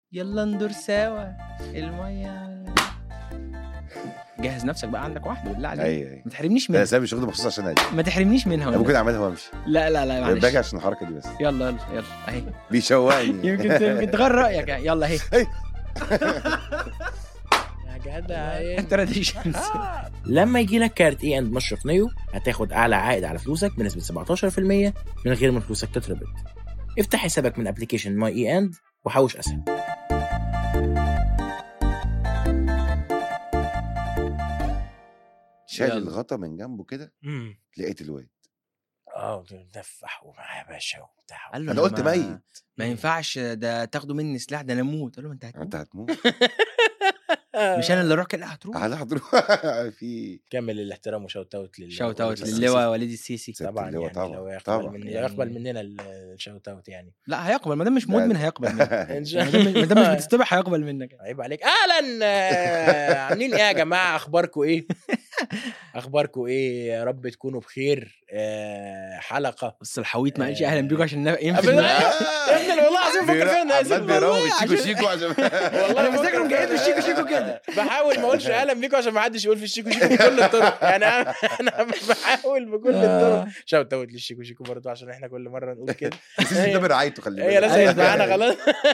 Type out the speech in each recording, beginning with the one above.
يلا ندور سوا الميه جهز نفسك بقى عندك واحده بالله عليك ايوه ايوه ما تحرمنيش انا منها سامي مش واخده مخصوص عشان اجي ما تحرمنيش منها انا والله. ممكن اعملها وامشي لا لا لا معلش باجي عشان الحركه دي بس يلا يلا يلا اهي بيشوقني يمكن يمكن تغير رايك يعني. يلا اهي يا جدع تراديشنز لما يجي لك كارت اي اند مشرق نيو هتاخد اعلى عائد على فلوسك بنسبه 17% من غير ما فلوسك تتربط افتح حسابك من ابلكيشن ماي اي اند وحوش اسهم شال يلا. الغطا من جنبه كده امم لقيت الواد اه دفح ومعاه يا باشا وبتاع قال له انا قلت ما- ميت ما ينفعش ده تاخدوا مني سلاح ده انا اموت قال له ما انت هتموت انت هتموت مش انا اللي اروح كده هتروح على هتروح في كمل الاحترام وشوت اوت لل شوت اوت والدي للواء وليد السيسي ست طبعا اللواء يعني طبعا لو يقبل طبعا من يعني- يقبل مننا ال- الشوت اوت يعني لا هيقبل ما دام مش لا، مدمن لا. هيقبل منك ان شاء ما دام ما دام مش الله بتصطبح هيقبل منك عيب عليك اهلا آه، عاملين ايه يا جماعه اخباركم ايه اخباركم ايه يا رب تكونوا بخير آه، حلقه بس الحويط ما قالش اهلا بيكم عشان ينفع أبدا. يا ابني والله العظيم فكر فيها انا اسف عمال بيروح والله الشيكو عشان- شيكو عشان والله أنا فاكرهم جايين في الشيكو شيكو كده. بحاول ما اقولش اهلا بيكم عشان ما حدش يقول في الشيكو شيكو بكل الطرق يعني انا انا بحاول بكل الطرق شوت اوت للشيكو شيكو برضه عشان احنا كل مره نقول كده السيسي ده برعايته خلي هي بالك لزقت معانا خلاص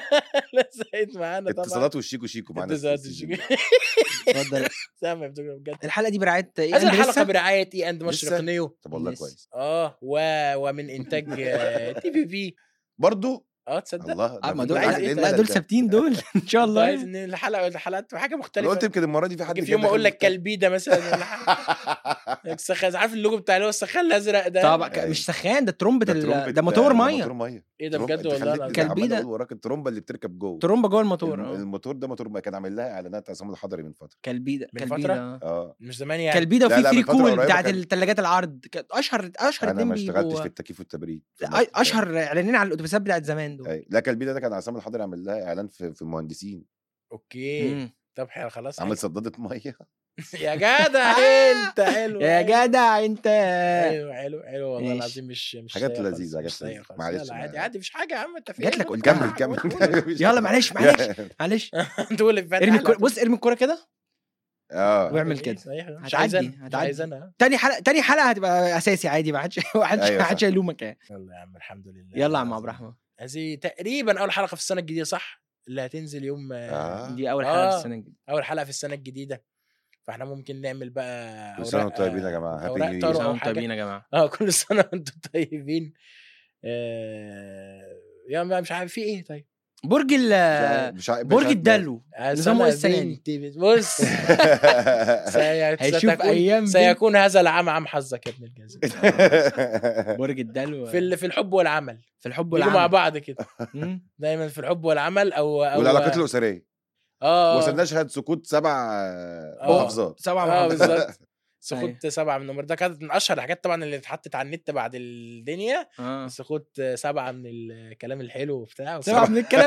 لزقت معانا طبعا اتصالات والشيكو شيكو معانا اتصالات السيسي. الشيكو اتفضل سامع بتقول بجد الحلقه دي برعايه ايه هذه أندريسا؟ الحلقه برعايه اي اند مشرق لسه؟ نيو طب والله لسه. كويس اه و... ومن انتاج آه، تي في في برضو اه تصدق الله آه، ما ده دول عايز عايز إيه؟ لا دول ثابتين دول ان شاء الله عايز الله ان الحلقه الحلقات تبقى حاجه انا مختلفه قلت يمكن المره دي في حد يمكن في يوم كده اقول لك دخل كلبيده مثلا ولا حاجه السخان عارف اللوجو بتاع اللي هو السخان الازرق ده طبعا ك- أيوة. مش سخان ده ترومبة ده ال- ترومبة- ده موتور ميه موتور ميه ايه ده ترومبة- بجد أنت والله خليتني العظيم عمال كلبيدة. أقول وراك الترومبه اللي بتركب جوه ترومبة جوه الموتور الم- آه. الموتور ده موتور ما كان عامل لها اعلانات عصام الحضري من فتره كلبيده من كلبيده فترة؟ آه. اه مش زمان يعني كلبيده لا، وفي لا، فري من فترة كول قريبة بتاعت كان- الثلاجات العرض كانت اشهر اشهر انا اتنين ما اشتغلتش في بيبقوا التكييف والتبريد في أ- مصر. اشهر اعلانين على الاتوبيسات بتاعت زمان دول أي. لا كلبيده ده كان عصام الحضري عامل لها اعلان في في المهندسين اوكي مم. طب حلو خلاص عامل حلو. صداده ميه يا جدع انت حلو يا حلو. جدع انت حلو حلو حلو والله ماشي. العظيم مش مش حاجات سيئة خالص، لذيذة، مش حاجات سيئة لذيذة. خالص. معلش يلا عادي ما- عادي مفيش حاجه يا عم انت في جات إيه؟ لك قول. قدام. كمل كمل قول. كمل. يلا معلش معلش معلش تقول الفتح ارمي الكرة بص ارمي الكرة كده اه واعمل كده. مش عايز هتعدي، انا مش هتعدي. عايز انا تاني حلقة تاني حلقة هتبقى اساسي عادي ما حدش ما حدش أيوة ما صح. حدش هيلومك يعني يلا يا عم الحمد لله يلا يا عم عبد الرحمن هذه تقريبا اول حلقه في السنه الجديده صح اللي هتنزل يوم آه. دي اول حلقة في آه. السنة الجديدة اول حلقه في السنه الجديده فاحنا ممكن نعمل بقى كل سنة أوراق- وانتم طيبين يا جماعة. Happy أوراق New Year. طارق كل سنة أو وانتم حاجة. طيبين يا جماعة اه كل سنه وانتم طيبين آه، يا ما مش عارف في ايه طيب برج ال مش عارف- مش برج عارف- الدلو نظامه إيه السنة دي؟ بنتي بص سي- هيشوف ستكون- أيام بنت. سيكون هذا العام عام حظك يا ابن الجزم برج الدلو في ال- في الحب والعمل في الحب بيجوا مع والعمل بعض كده مم. دايما في الحب والعمل او او والعلاقات الاسريه اه وصلنا نشهد سقوط سبع آه. محافظات سبعة اه مع بعض. بالظبط سقوط سبعه من النمر ده كانت من اشهر الحاجات طبعا اللي اتحطت على النت بعد الدنيا آه. سقوط سبعه من الكلام الحلو وبتاع سبعة من الكلام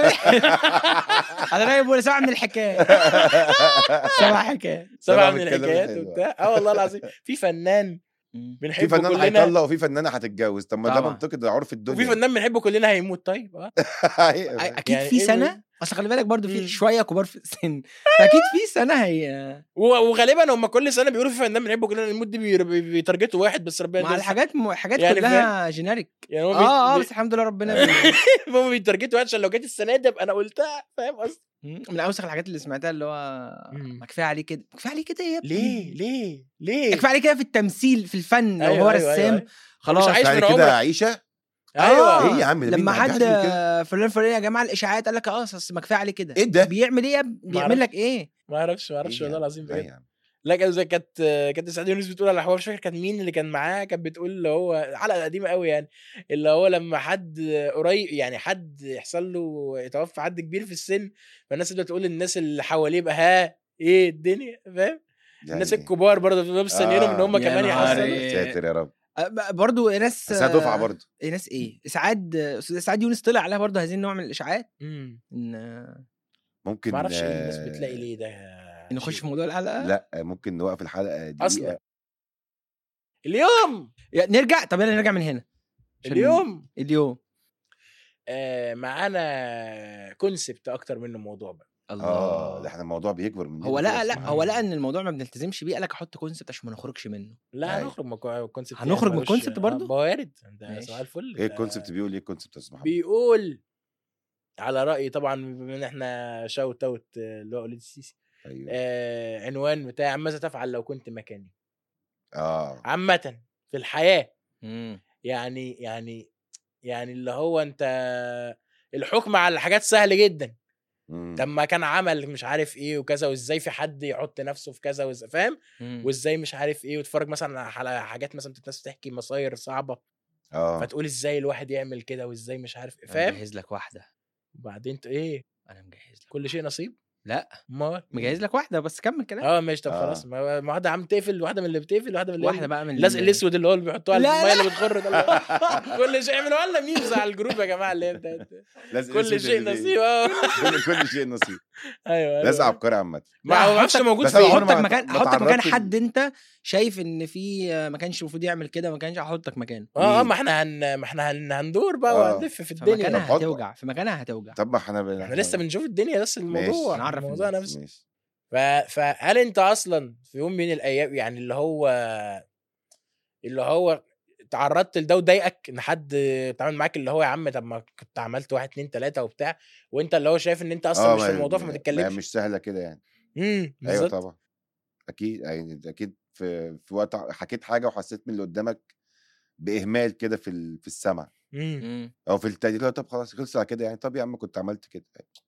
انا رايي بقول سبعة من الحكاية سبعة حكاية سبعه سبعة من من الكلام الحكايات الحلو. وبتاع اه والله العظيم في فنان مم. في بنحبه فنان كلنا هيطلق وفي فنانه هتتجوز طب ما ده طبعا. منطقي ده عرف الدنيا وفي فنان بنحبه كلنا هيموت طيب اه أيوة. اكيد يعني في إيه سنه بقى؟ اصل خلي بالك برضو في مم. شويه كبار في السن فاكيد في سنه هي و- وغالبا هم كل سنه بيقولوا في فنان بنحبه كلنا هيموت دي بي- بي- بيتارجتوا واحد بس ربنا مع يديله الحاجات م... حاجات يعني كلها جينيريك يعني هم اه اه بي- بس الحمد لله ربنا بي... هم بيتارجتوا واحد عشان لو جت السنه دي ابقى انا قلتها فاهم قصدي مم. من اوسخ الحاجات اللي سمعتها اللي هو مم. ما كفايه عليه كده كفايه عليه كده يا ابني ليه ليه ليه كفايه عليه كده في التمثيل في الفن لو أيوة، هو أيوة، رسام أيوة، أيوة. خلاص مش عايش يعني من كده عمرك. عيشه ايوه إيه يا عم، ده مين لما ما حد حدش بيقول كده؟ فلان فلان يا جماعه الاشاعات قال لك اه اصل ما كفايه عليه كده ايه ده؟ بيعمل ايه يا ابني؟ بيعمل لك ايه ما اعرفش ما اعرفش إيه والله يا عم؟ العظيم لا بجد يا عم. لا كانت زي كانت كانت سعيد يونس بتقول على حوار مش فاكر كان مين اللي كان معاه كانت بتقول اللي هو حلقه قديمه قوي يعني اللي هو لما حد قريب يعني حد يحصل له يتوفى حد كبير في السن فالناس تبدا تقول للناس اللي حواليه بقى ها ايه الدنيا فاهم يعني الناس الكبار برضه بتبقى مستنيينهم ان هم يا كمان نهار يحصلوا إيه. ساتر يا رب أه، برضو ناس بس أنا دفعه برضه إيه ناس ايه اسعاد استاذ اسعاد يونس طلع عليها برضو هذه النوع من الاشاعات امم ان ممكن ما اعرفش ايه الناس آه، بتلاقي ليه ده نخش في موضوع الحلقه لا ممكن نوقف الحلقه دي أصلاً. اليوم يا- نرجع طب يلا نرجع من هنا عشان اليوم اليوم آه معانا كونسبت اكتر منه موضوع بقى اه ده الله احنا الموضوع بيكبر مننا هو كده لا لا اسمع. هو لقى ان الموضوع ما بنلتزمش بيه قال لك احط كونسبت عشان ما نخرجش منه لا أيوة. هنخرج من الكونسبت هنخرج من الكونسبت برضو؟ ما هو وارد ده ماشي. سؤال الفل ايه ده الكونسبت بيقول ايه الكونسبت يا استاذ محمد بيقول على رايي طبعا بما ان احنا شاوت اوت اللي هو وليد السيسي ايوه آه عنوان بتاع ماذا تفعل لو كنت مكاني اه عامه في الحياه مم. يعني يعني يعني اللي هو انت الحكم على الحاجات سهل جدا مم. طب ما كان عمل مش عارف ايه وكذا وازاي في حد يحط نفسه في كذا وإز... فاهم مم. وازاي مش عارف ايه وتتفرج مثلا على حاجات مثلا الناس تحكي مصاير صعبه اه فتقول ازاي الواحد يعمل كده وازاي مش عارف ايه انا فاهم مجهز لك واحده وبعدين ت- ايه انا مجهز لك كل شيء نصيب لا ما مجهز لك واحده بس كمل كلام اه ماشي طب آه. خلاص ما ما واحده عم تقفل واحده من اللي بتقفل واحده من اللي واحده بقى من اللزق ال- الاسود اللي هو اللي بيحطوها على لا، الميه اللي بتخر ده كل شيء اعملوا لنا ميمز على الجروب يا جماعه اللي هي بتاعت لازم كل اسود شيء اللي- نصيب اه كل كل شيء نصيب ايوه لازم ايوه عبقري عامه ما هو ما اعرفش هحطك- موجود بس أنا فين عمري ما- احطك مكان ما احطك مكان تعرضت ل- حد انت شايف ان في ما كانش المفروض يعمل كده ما كانش هحطك مكانه اه اه مين؟ ما احنا هن... ما احنا هن... هندور بقى آه. وهنلف في في الدنيا مكانها طب حط- هتوجع في مكانها هتوجع طب ما احنا ب- احنا لسه بنشوف الدنيا بس الموضوع ماشي. نعرف الموضوع الناس. نفسه ماشي ف... فهل انت اصلا في يوم من الايام يعني اللي هو اللي هو تعرضت لده وضايقك ان حد اتعامل معاك اللي هو يا عم طب ما كنت عملت واحد اتنين تلاته وبتاع وانت اللي هو شايف ان انت اصلا مش ما- في الموضوع فما ما- تتكلمش مش سهله كده يعني امم ايوه بالظبط طبعا اكيد يعني اكيد في في وقت حكيت حاجه وحسيت من اللي قدامك باهمال كده في ال- في السمع امم مم. او في التاني لا طب خلاص خلص على كده يعني طب يا عم كنت عملت كده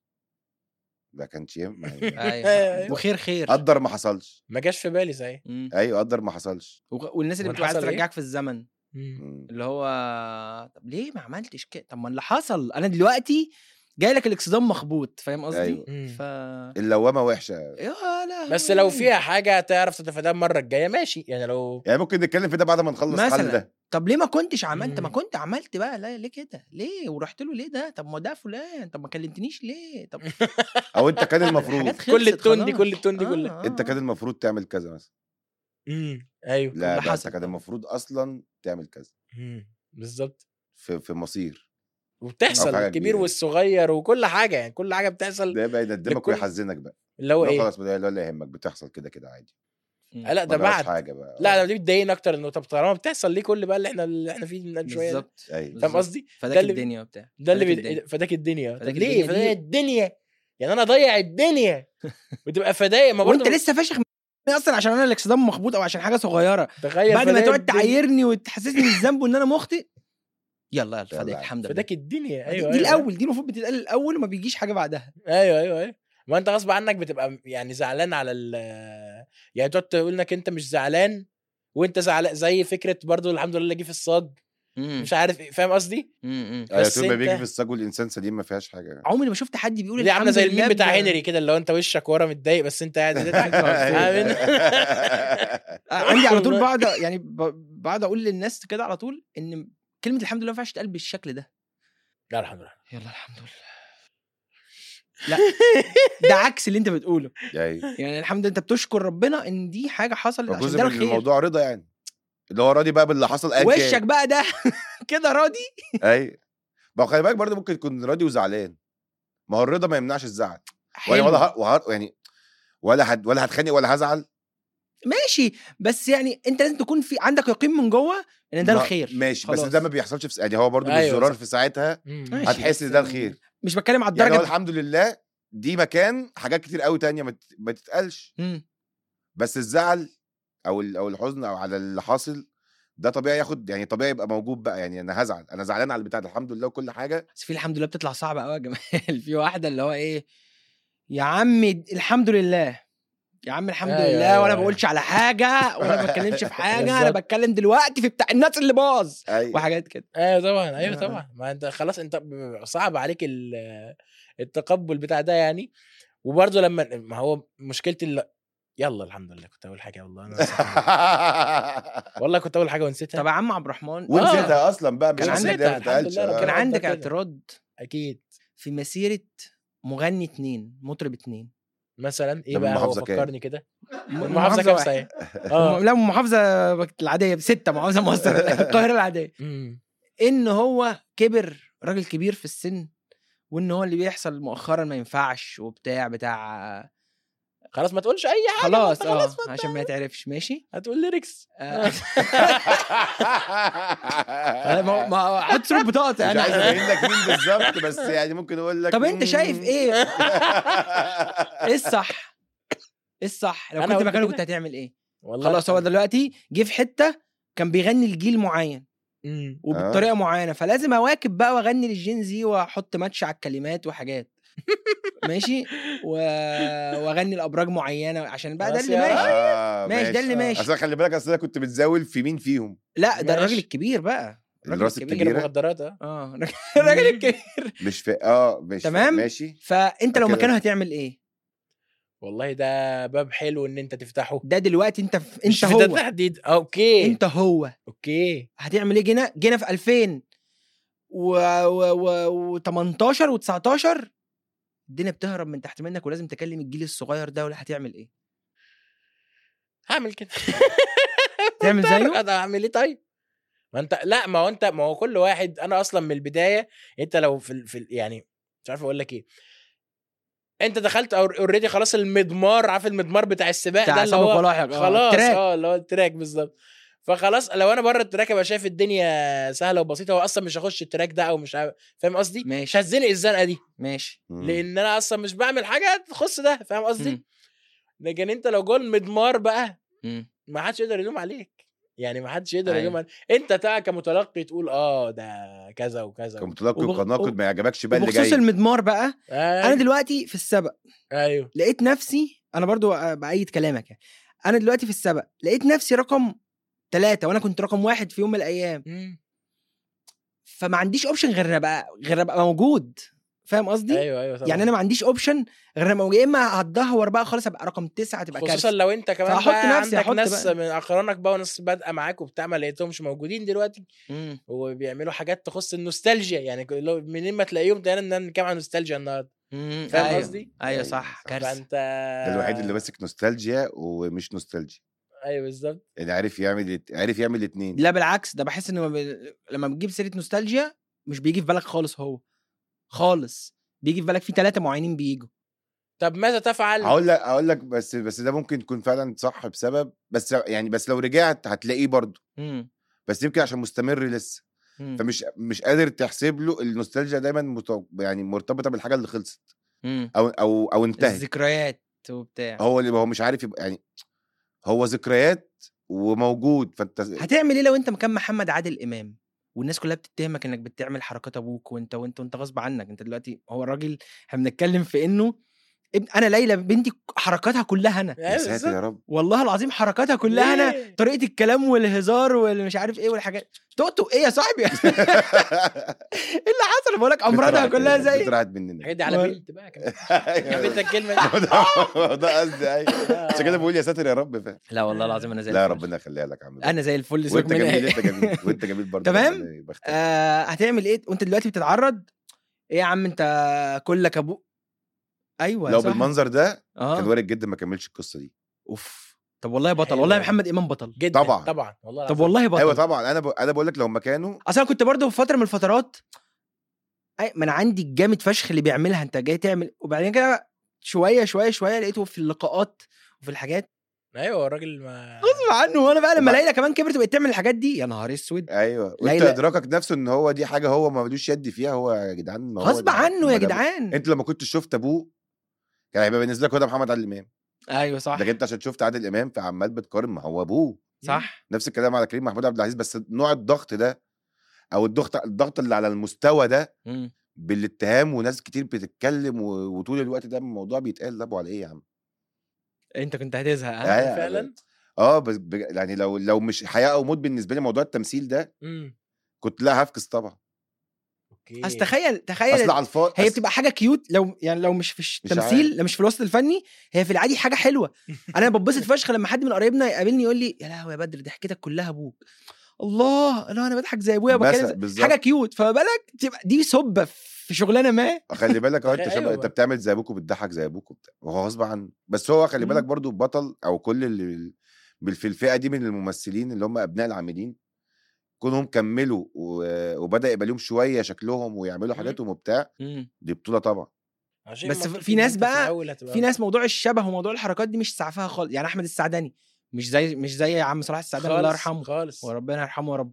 ده كانش ينفع يعني ايوه وخير خير قدر ما حصلش ما جاش في بالي صحيح مم. ايوه قدر ما حصلش وغ- والناس اللي ومن بتبقى عايزه حصل إيه؟ ترجعك في الزمن مم. مم. اللي هو طب ليه ما عملتش كده طب ما اللي حصل انا دلوقتي جاي لك الاكسدام مخبوط فاهم قصدي أيوة. مم. ف اللوامه وحشه يا لا بس لو فيها حاجه تعرف تتفاداها المره الجايه ماشي يعني لو يعني ممكن نتكلم في ده بعد ما نخلص الحل مثلا ده طب ليه ما كنتش عملت ما مم. كنت عملت بقى لا ليه كده ليه ورحت له ليه ده طب ما ده فلان طب ما كلمتنيش ليه طب او انت كان المفروض حاجات كل خلصت التون دي خلاص. كل التون دي آه، كلها آه، انت كان آه. المفروض تعمل كذا مثلا امم ايوه لا اللي ده حصل انت كان طبعا. المفروض اصلا تعمل كذا مم. بالظبط في في مصير وبتحصل حاجة الكبير كبيرة. والصغير وكل حاجه يعني كل حاجه بتحصل ده بقى يندمك لكل- ويحزنك بقى اللي هو لا ايه خلاص لا لا يهمك بتحصل كده كده عادي مم. آه، لا ده ما جراش بعد حاجه بقى لا ده دي بتضايقني اكتر انه طب طالما بتحصل ليه كل بقى اللي احنا اللي احنا فيه من شويه ده؟ بالظبط ايوه فاهم بالظبط. قصدي؟ فداك ده اللي- الدنيا وبتاع ده اللي فداك بيد... الدنيا. فداك الدنيا فداك طب ليه الدنيا فداك دي- الدنيا يعني انا اضيع الدنيا وتبقى فدايا ما وانت برضه لسه فاشخ من- اصلا عشان انا الاكسدام مخبوط او عشان حاجه صغيره تخيل بعد ما فدايا تقعد الدنيا. تعايرني وتحسسني بالذنب وان انا مخطئ يلا يلا يلا فداك عم. الحمد لله فداك الدنيا دي, ايوه دي أيوة. الاول دي المفروض بتتقال الاول وما بيجيش حاجه بعدها ايوه ايوه ايوه ما انت غصب عنك بتبقى يعني زعلان على ال يعني تقعد تقول انك انت مش زعلان وانت زعلان زي فكره برضو الحمد لله جه في الصاج مش عارف ايه فاهم قصدي؟ امم ايوه بس طول ما بيجي انت- في الساج والانسان سليم ما فيهاش حاجه عمري ما شفت حد بيقول دي عامله الحمد زي لله الميم بتاع ب- هنري كده اللي هو انت وشك ورا متضايق بس انت قاعد بتضحك أيوة. عامل- عندي على طول والله. بقعد يعني ب- بقعد اقول للناس كده على طول ان كلمه الحمد لله ما ينفعش تتقال بالشكل ده لا الحمد لله يلا الحمد لله لا ده عكس اللي انت بتقوله ايوه يعني الحمد لله انت بتشكر ربنا ان دي حاجه حصلت عشان جزء ده من الخير الموضوع رضا يعني اللي هو راضي بقى باللي حصل ايا كان. وشك بقى ده كده راضي ايوه ما هو خلي بالك برضه ممكن تكون راضي وزعلان ما هو الرضا ما يمنعش الزعل ولا حلو ولا ه- وه- يعني ولا هد ولا هتخانق ولا هزعل ماشي بس يعني انت لازم تكون في عندك يقين من جوه ان ده ما- الخير ماشي بس خلاص. ده ما بيحصلش في س- يعني هو برضه أيوة بالزرار صح. في ساعتها مم. ماشي. هتحس ان بس ده يعني الخير مش بتكلم على يعني هو الدرجه الحمد لله دي مكان حاجات كتير قوي تانية ما تت- ما تتقالش مم. بس الزعل او ال- او الحزن او على اللي حاصل ده طبيعي ياخد يعني طبيعي يبقى موجود بقى يعني انا هزعل انا زعلان على البتاع ده الحمد لله وكل حاجه بس في الحمد لله بتطلع صعبه قوي يا جمال في واحده اللي هو ايه يا عم الحمد لله يا عم الحمد أيوة، لله أيوة، وانا أيوة. بقولش على حاجه وانا ما بتكلمش في حاجه انا بالظبط. بتكلم دلوقتي في بتاع الناس اللي باظ ايوه وحاجات كده ايوه طبعا ايوه آه. طبعا ما انت خلاص انت ب- صعب عليك ال- التقبل بتاع ده يعني وبرضه لما ما هو مشكلتي ال... يلا الحمد لله كنت اول حاجه والله انا نسيت. والله كنت اول حاجه ونسيتها طب يا عم عبد الرحمن ونسيتها اصلا بقى مش كان نسيتها، عندك- ما الحمد تتقالش لله، آه. كان ربنا عندك كده. اعتراض اكيد في مسيره مغني اتنين مطرب اتنين مثلا ايه ده من بقى هو محافظة كام؟ فكرني كده م- المحافظه كام واحدة. صحيح اه لا محافظه العاديه ستة محافظه مصر القاهره العاديه أمم. ان هو كبر راجل كبير في السن وان هو اللي بيحصل مؤخرا ما ينفعش وبتاع بتاع خلاص ما تقولش اي حاجه خلاص ما اه أنت خلاص عشان ما يتعرفش ماشي هتقول ليركس آه. ما ما حط صوره بطاقه مش عايز يعني ابين لك مين بالظبط بس يعني ممكن اقول لك طب انت شايف مم. ايه ايه الصح ايه الصح لو أنا كنت قلت مكانه كده؟ كنت هتعمل ايه والله خلاص هو دلوقتي جه في حته كان بيغني لجيل معين مم. وبطريقه معينه فلازم اواكب بقى واغني للجين زي واحط ماتش على الكلمات وحاجات ماشي و... واغني لابراج معينه عشان بقى ده خلاص اللي يا ماشي آه ماشي ده اللي آه. ماشي اصل خلي بالك اصل انا كنت بتزاول في مين فيهم لا ده الراجل ماشي. الكبير بقى الراجل الراس الكبير. تاجر الكبيره مخدرات اه اه الراجل الكبير مش في اه مش تمام؟ ماشي فانت لو كده. مكانه هتعمل ايه والله ده باب حلو ان انت تفتحه ده دلوقتي انت في... مش انت في ده هو تحديد اوكي انت هو اوكي هتعمل ايه جينا جينا في 2000 و و و, و 18 و19 الدنيا بتهرب من تحت منك ولازم تكلم الجيل الصغير ده ولا هتعمل ايه هعمل كده تعمل زيه انا هعمل ايه طيب ما انت لا ما هو انت ما هو كل واحد انا اصلا من البدايه انت لو في ال- في ال- يعني مش عارف اقول لك ايه انت دخلت اوريدي خلاص المضمار عارف المضمار بتاع السباق بتاع ده اللي عصام هو الفلاحق آه، خلاص التراك. اه اللي هو التراك بالظبط فخلاص لو انا بره التراك ابقى شايف الدنيا سهله وبسيطه واصلا مش هخش التراك ده او مش عارف فاهم قصدي؟ مش ماشي هتزنق الزنقه دي ماشي مم. لان انا اصلا مش بعمل حاجه تخص ده فاهم قصدي؟ مم. لكن انت لو جوه المضمار بقى مم. ما حدش يقدر يلوم عليك يعني ما حدش يقدر أيوة. يلوم عليك انت تا كمتلقي تقول اه ده كذا وكذا كمتلقي وبغ- وكناقد ما يعجبكش بقى اللي وبخصوص جاي المضمار بقى انا ايوه دلوقتي في السبق ايوه لقيت نفسي انا برضو بايد كلامك يعني انا دلوقتي في السبق لقيت نفسي رقم ثلاثة وانا كنت رقم واحد في يوم من الايام مم. فما عنديش اوبشن غير ابقى غير ابقى موجود فاهم قصدي؟ ايوه ايوه طبعا يعني انا ما عنديش اوبشن غير لما يا اما هتدهور بقى خالص ابقى رقم تسعة تبقى خصوصا كارثه لو انت كمان فهحط بقى نفسي، عندك هحط ناس بقى. من اقرانك بقى وناس بادئه معاك وبتاع ما لقيتهمش موجودين دلوقتي مم. وبيعملوا حاجات تخص النوستالجيا يعني لو منين ما تلاقيهم تلاقينا بنتكلم عن نوستالجيا النهارده مم. فاهم أيوة. قصدي؟ ايوه صح كارثه فانت ده الوحيد اللي ماسك نوستالجيا ومش نوستالجيا ايوه بالظبط يعني عارف يعمل عارف يعمل الاثنين لا بالعكس ده بحس انه ب... لما بتجيب سيره نوستالجيا مش بيجي في بالك خالص هو خالص بيجي في بالك في ثلاثه معينين بيجوا طب ماذا تفعل؟ هقول لك هقول لك بس بس ده ممكن يكون فعلا صح بسبب بس يعني بس لو رجعت هتلاقيه برضه مم. بس يمكن عشان مستمر لسه مم. فمش مش قادر تحسب له النوستالجيا دايما مت... يعني مرتبطه بالحاجه اللي خلصت مم. او او او انتهت الذكريات وبتاع هو اللي هو مش عارف يبقى يعني هو ذكريات وموجود فانت هتعمل ايه لو انت مكان محمد عادل امام والناس كلها بتتهمك انك بتعمل حركات ابوك وانت وانت وانت غصب عنك انت دلوقتي هو الراجل احنا بنتكلم في انه ابن انا ليلى بنتي حركاتها كلها انا يا أيوة ساتر بالظبط. يا رب والله العظيم حركاتها كلها انا ليه؟ طريقه الكلام والهزار والمش عارف ايه والحاجات تقطق ايه يا صاحبي ايه اللي حصل بقول لك امراضها بنت كلها راحت- زي بنت راحت مننا الحاجات دي على و- بنت بقى كمان يا بنت الكلمه دي ده ده قصدي ايوه عشان كده بقول يا ساتر يا رب فاهم لا والله العظيم انا زي لا الفل. ربنا يخليها لك يا عم انا زي الفل سيبك وانت من جميل إيه. انت جميل وانت جميل برضه تمام؟ ربنا يبختك. آه هتعمل ايه وانت دلوقتي بتتعرض ايه يا عم انت كلك ابوك ايوه لو صح. بالمنظر ده كان اه وارد جدا ما كملش القصه دي اوف طب والله بطل حلو والله أوي. محمد امام بطل جدا طبعا. طبعا والله طب العظيم. والله بطل ايوه طبعا انا ب... انا بقول لك لو مكانه اصل انا كنت برضه في فتره من الفترات أي ما انا عندي الجامد فشخ اللي بيعملها انت جاي تعمل وبعدين كده شويه شويه شويه لقيته في اللقاءات وفي الحاجات ايوه الراجل ما غصب عنه وانا بقى لما وبع- ليلى كمان كبرت وبقت تعمل الحاجات دي يا نهار اسود ايوه وانت ليلى- ادراكك نفسه ان هو دي حاجه هو ما ملوش يد فيها هو يا جدعان ما هو غصب ده- عنه ما يا ده- جدعان انت لما كنت شفت ابوه كان هيبقى بالنسبه لك هو ده محمد عادل امام ايوه صح لكن انت عشان شفت عادل امام فعمال بتقارن ما هو ابوه صح نفس الكلام على كريم محمود عبد العزيز بس نوع الضغط ده او الضغط الضغط اللي على المستوى ده مم. بالاتهام وناس كتير بتتكلم و... وطول الوقت ده الموضوع بيتقال ده ابو على ايه يا عم انت كنت هتزهق ها؟ أيوة. فعلا اه بس ب... يعني لو لو مش حياه او موت بالنسبه لي موضوع التمثيل ده امم كنت لا هفكس طبعا اوكي اصل تخيل تخيل اصل على الفاضي هي بتبقى حاجه كيوت لو يعني لو مش في مش التمثيل عارف. لو مش في الوسط الفني هي في العادي حاجه حلوه انا ببسط فشخ لما حد من قرايبنا يقابلني يقول لي يا لهوي يا بدر دي حكيتك كلها ابوك الله لا انا بضحك زي ابويا مثلا بتكلم بالظبط. حاجه كيوت فما بالك تبقى دي سبه في شغلانه ما خلي بالك اهو انت أيوة شبه انت بقى. بتعمل زي ابوك وبتضحك زي ابوك وبتاع وهو غصب عنه بس هو خلي بالك مم. برضو بطل او كل اللي بال- في الفئه دي من الممثلين اللي هم ابناء العاملين كونهم كملوا و- وبدا يبقى لهم شويه شكلهم ويعملوا مم. حاجاتهم وبتاع مم. دي بطوله طبعا عشان بس منطقي في إن ناس أنت في بقى- الأول هتبقى- في ناس موضوع الشبه وموضوع الحركات دي مش سعفها خالص يعني احمد السعداني مش زي مش زي عم صلاح السعداني الله خالص يرحمه خالص وربنا يرحمه يا رب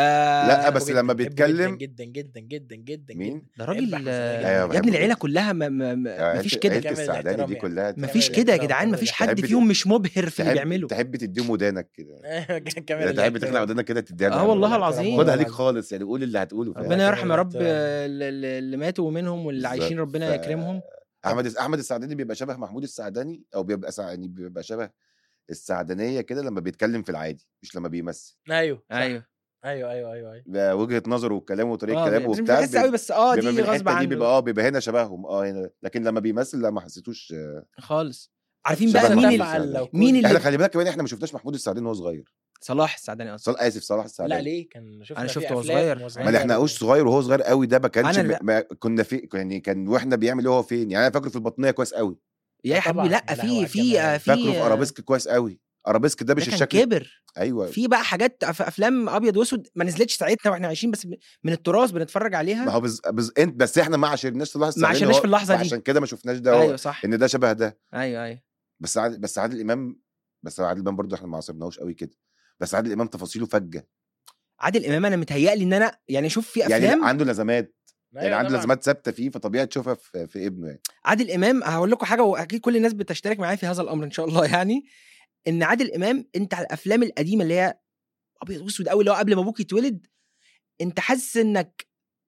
آه لا، بس بحبه لما جداً، بحبه بيتكلم- جدا جدا جدا جدا مين؟ جدا ده بحب راجل أحمد آه، السعداني أيوة، يا بحبه ابني العيله جداً. كلها ما ما ما عيلة- مفيش كده عيلة كامل السعداني دي الاحترام كلها يعني. مفيش كامل كده يا الاحترام، جدعان كامل مفيش الاحترام. حد تحب- فيهم مش مبهر في اللي تحب بيعمله تحب تديهم ودانك كده كامل يعني تحب الاحترام. تخلع ودانك كده تديها اه له. والله الاحترام العظيم. خدها والله ليك خالص يعني قول اللي هتقوله فاهم؟ ربنا يرحم يا رب الاحترام. آه، اللي اللي ماتوا منهم واللي عايشين بالظبط. ربنا ف- يكرمهم احمد احمد السعداني بيبقى شبه محمود السعداني او بيبقى سع... يعني بيبقى شبه السعدانيه كده لما بيتكلم في العادي مش لما بيمثل ايوه صح. ايوه ايوه ايوه ايوه ايوه بقى وجهه نظره وكلامه وطريقه اه كلامه بس مش وبتاع بحس قوي بس اه بيبقى دي من غصب الحته دي عنه بيبقى اه بيبقى هنا شبههم اه هنا لكن لما بيمثل لا ما حسيتوش آه. خالص عارفين شبه بقى محمود مين تفعل ال... السعداني. لو مين كنت- احنا اللي خلي بالك كمان احنا ما شفناش محمود السعداني وهو صغير صلاح السعداني اصلا صل... اسف صلاح لا السعداني ليه كان شفنا أنا في شفته وهو أفلام صغير. وهو ما ما لحقناهوش صغير وهو صغير قوي ده ما كانش أنا لا. ما كنا في يعني كان واحنا بيعمل ايه هو فين يعني انا فاكره في البطنيه كويس قوي يا آه حبيبي طبعاً. لا لا، هو في في الجمال. آه، في فاكره في آه، ارابيسك كويس قوي ارابيسك ده ده مش كان الشكل كبر ايوه في بقى حاجات أف- افلام ابيض واسود ما نزلتش ساعتنا واحنا عايشين بس من التراث بنتفرج ما عليها هو بز... بز... انت بس احنا ما عشرناش صلاح السعداني عشرناش هو- في اللحظة دي. عشان كده ما شفناش ده هو ايوه صح ان ده شبه ده ايوه ايوه بس عادل بس عادل امام بس عادل امام برضه احنا ما عصرناهوش قوي كده بس عادل امام تفاصيله فجه عادل امام انا متهيألي ان انا يعني شوف في يعني افلام عنده لازمات يعني أيوة عنده طبعاً. لازمات ثابته فيه فطبيعي تشوفها في, في ابنه يعني عادل امام هقول لكم حاجه واكيد كل الناس بتشترك معايا في هذا الامر ان شاء الله يعني ان عادل امام انت على الافلام القديمه اللي هي ابيض واسود قوي اللي هو قبل ما ابوك يتولد انت حاسس انك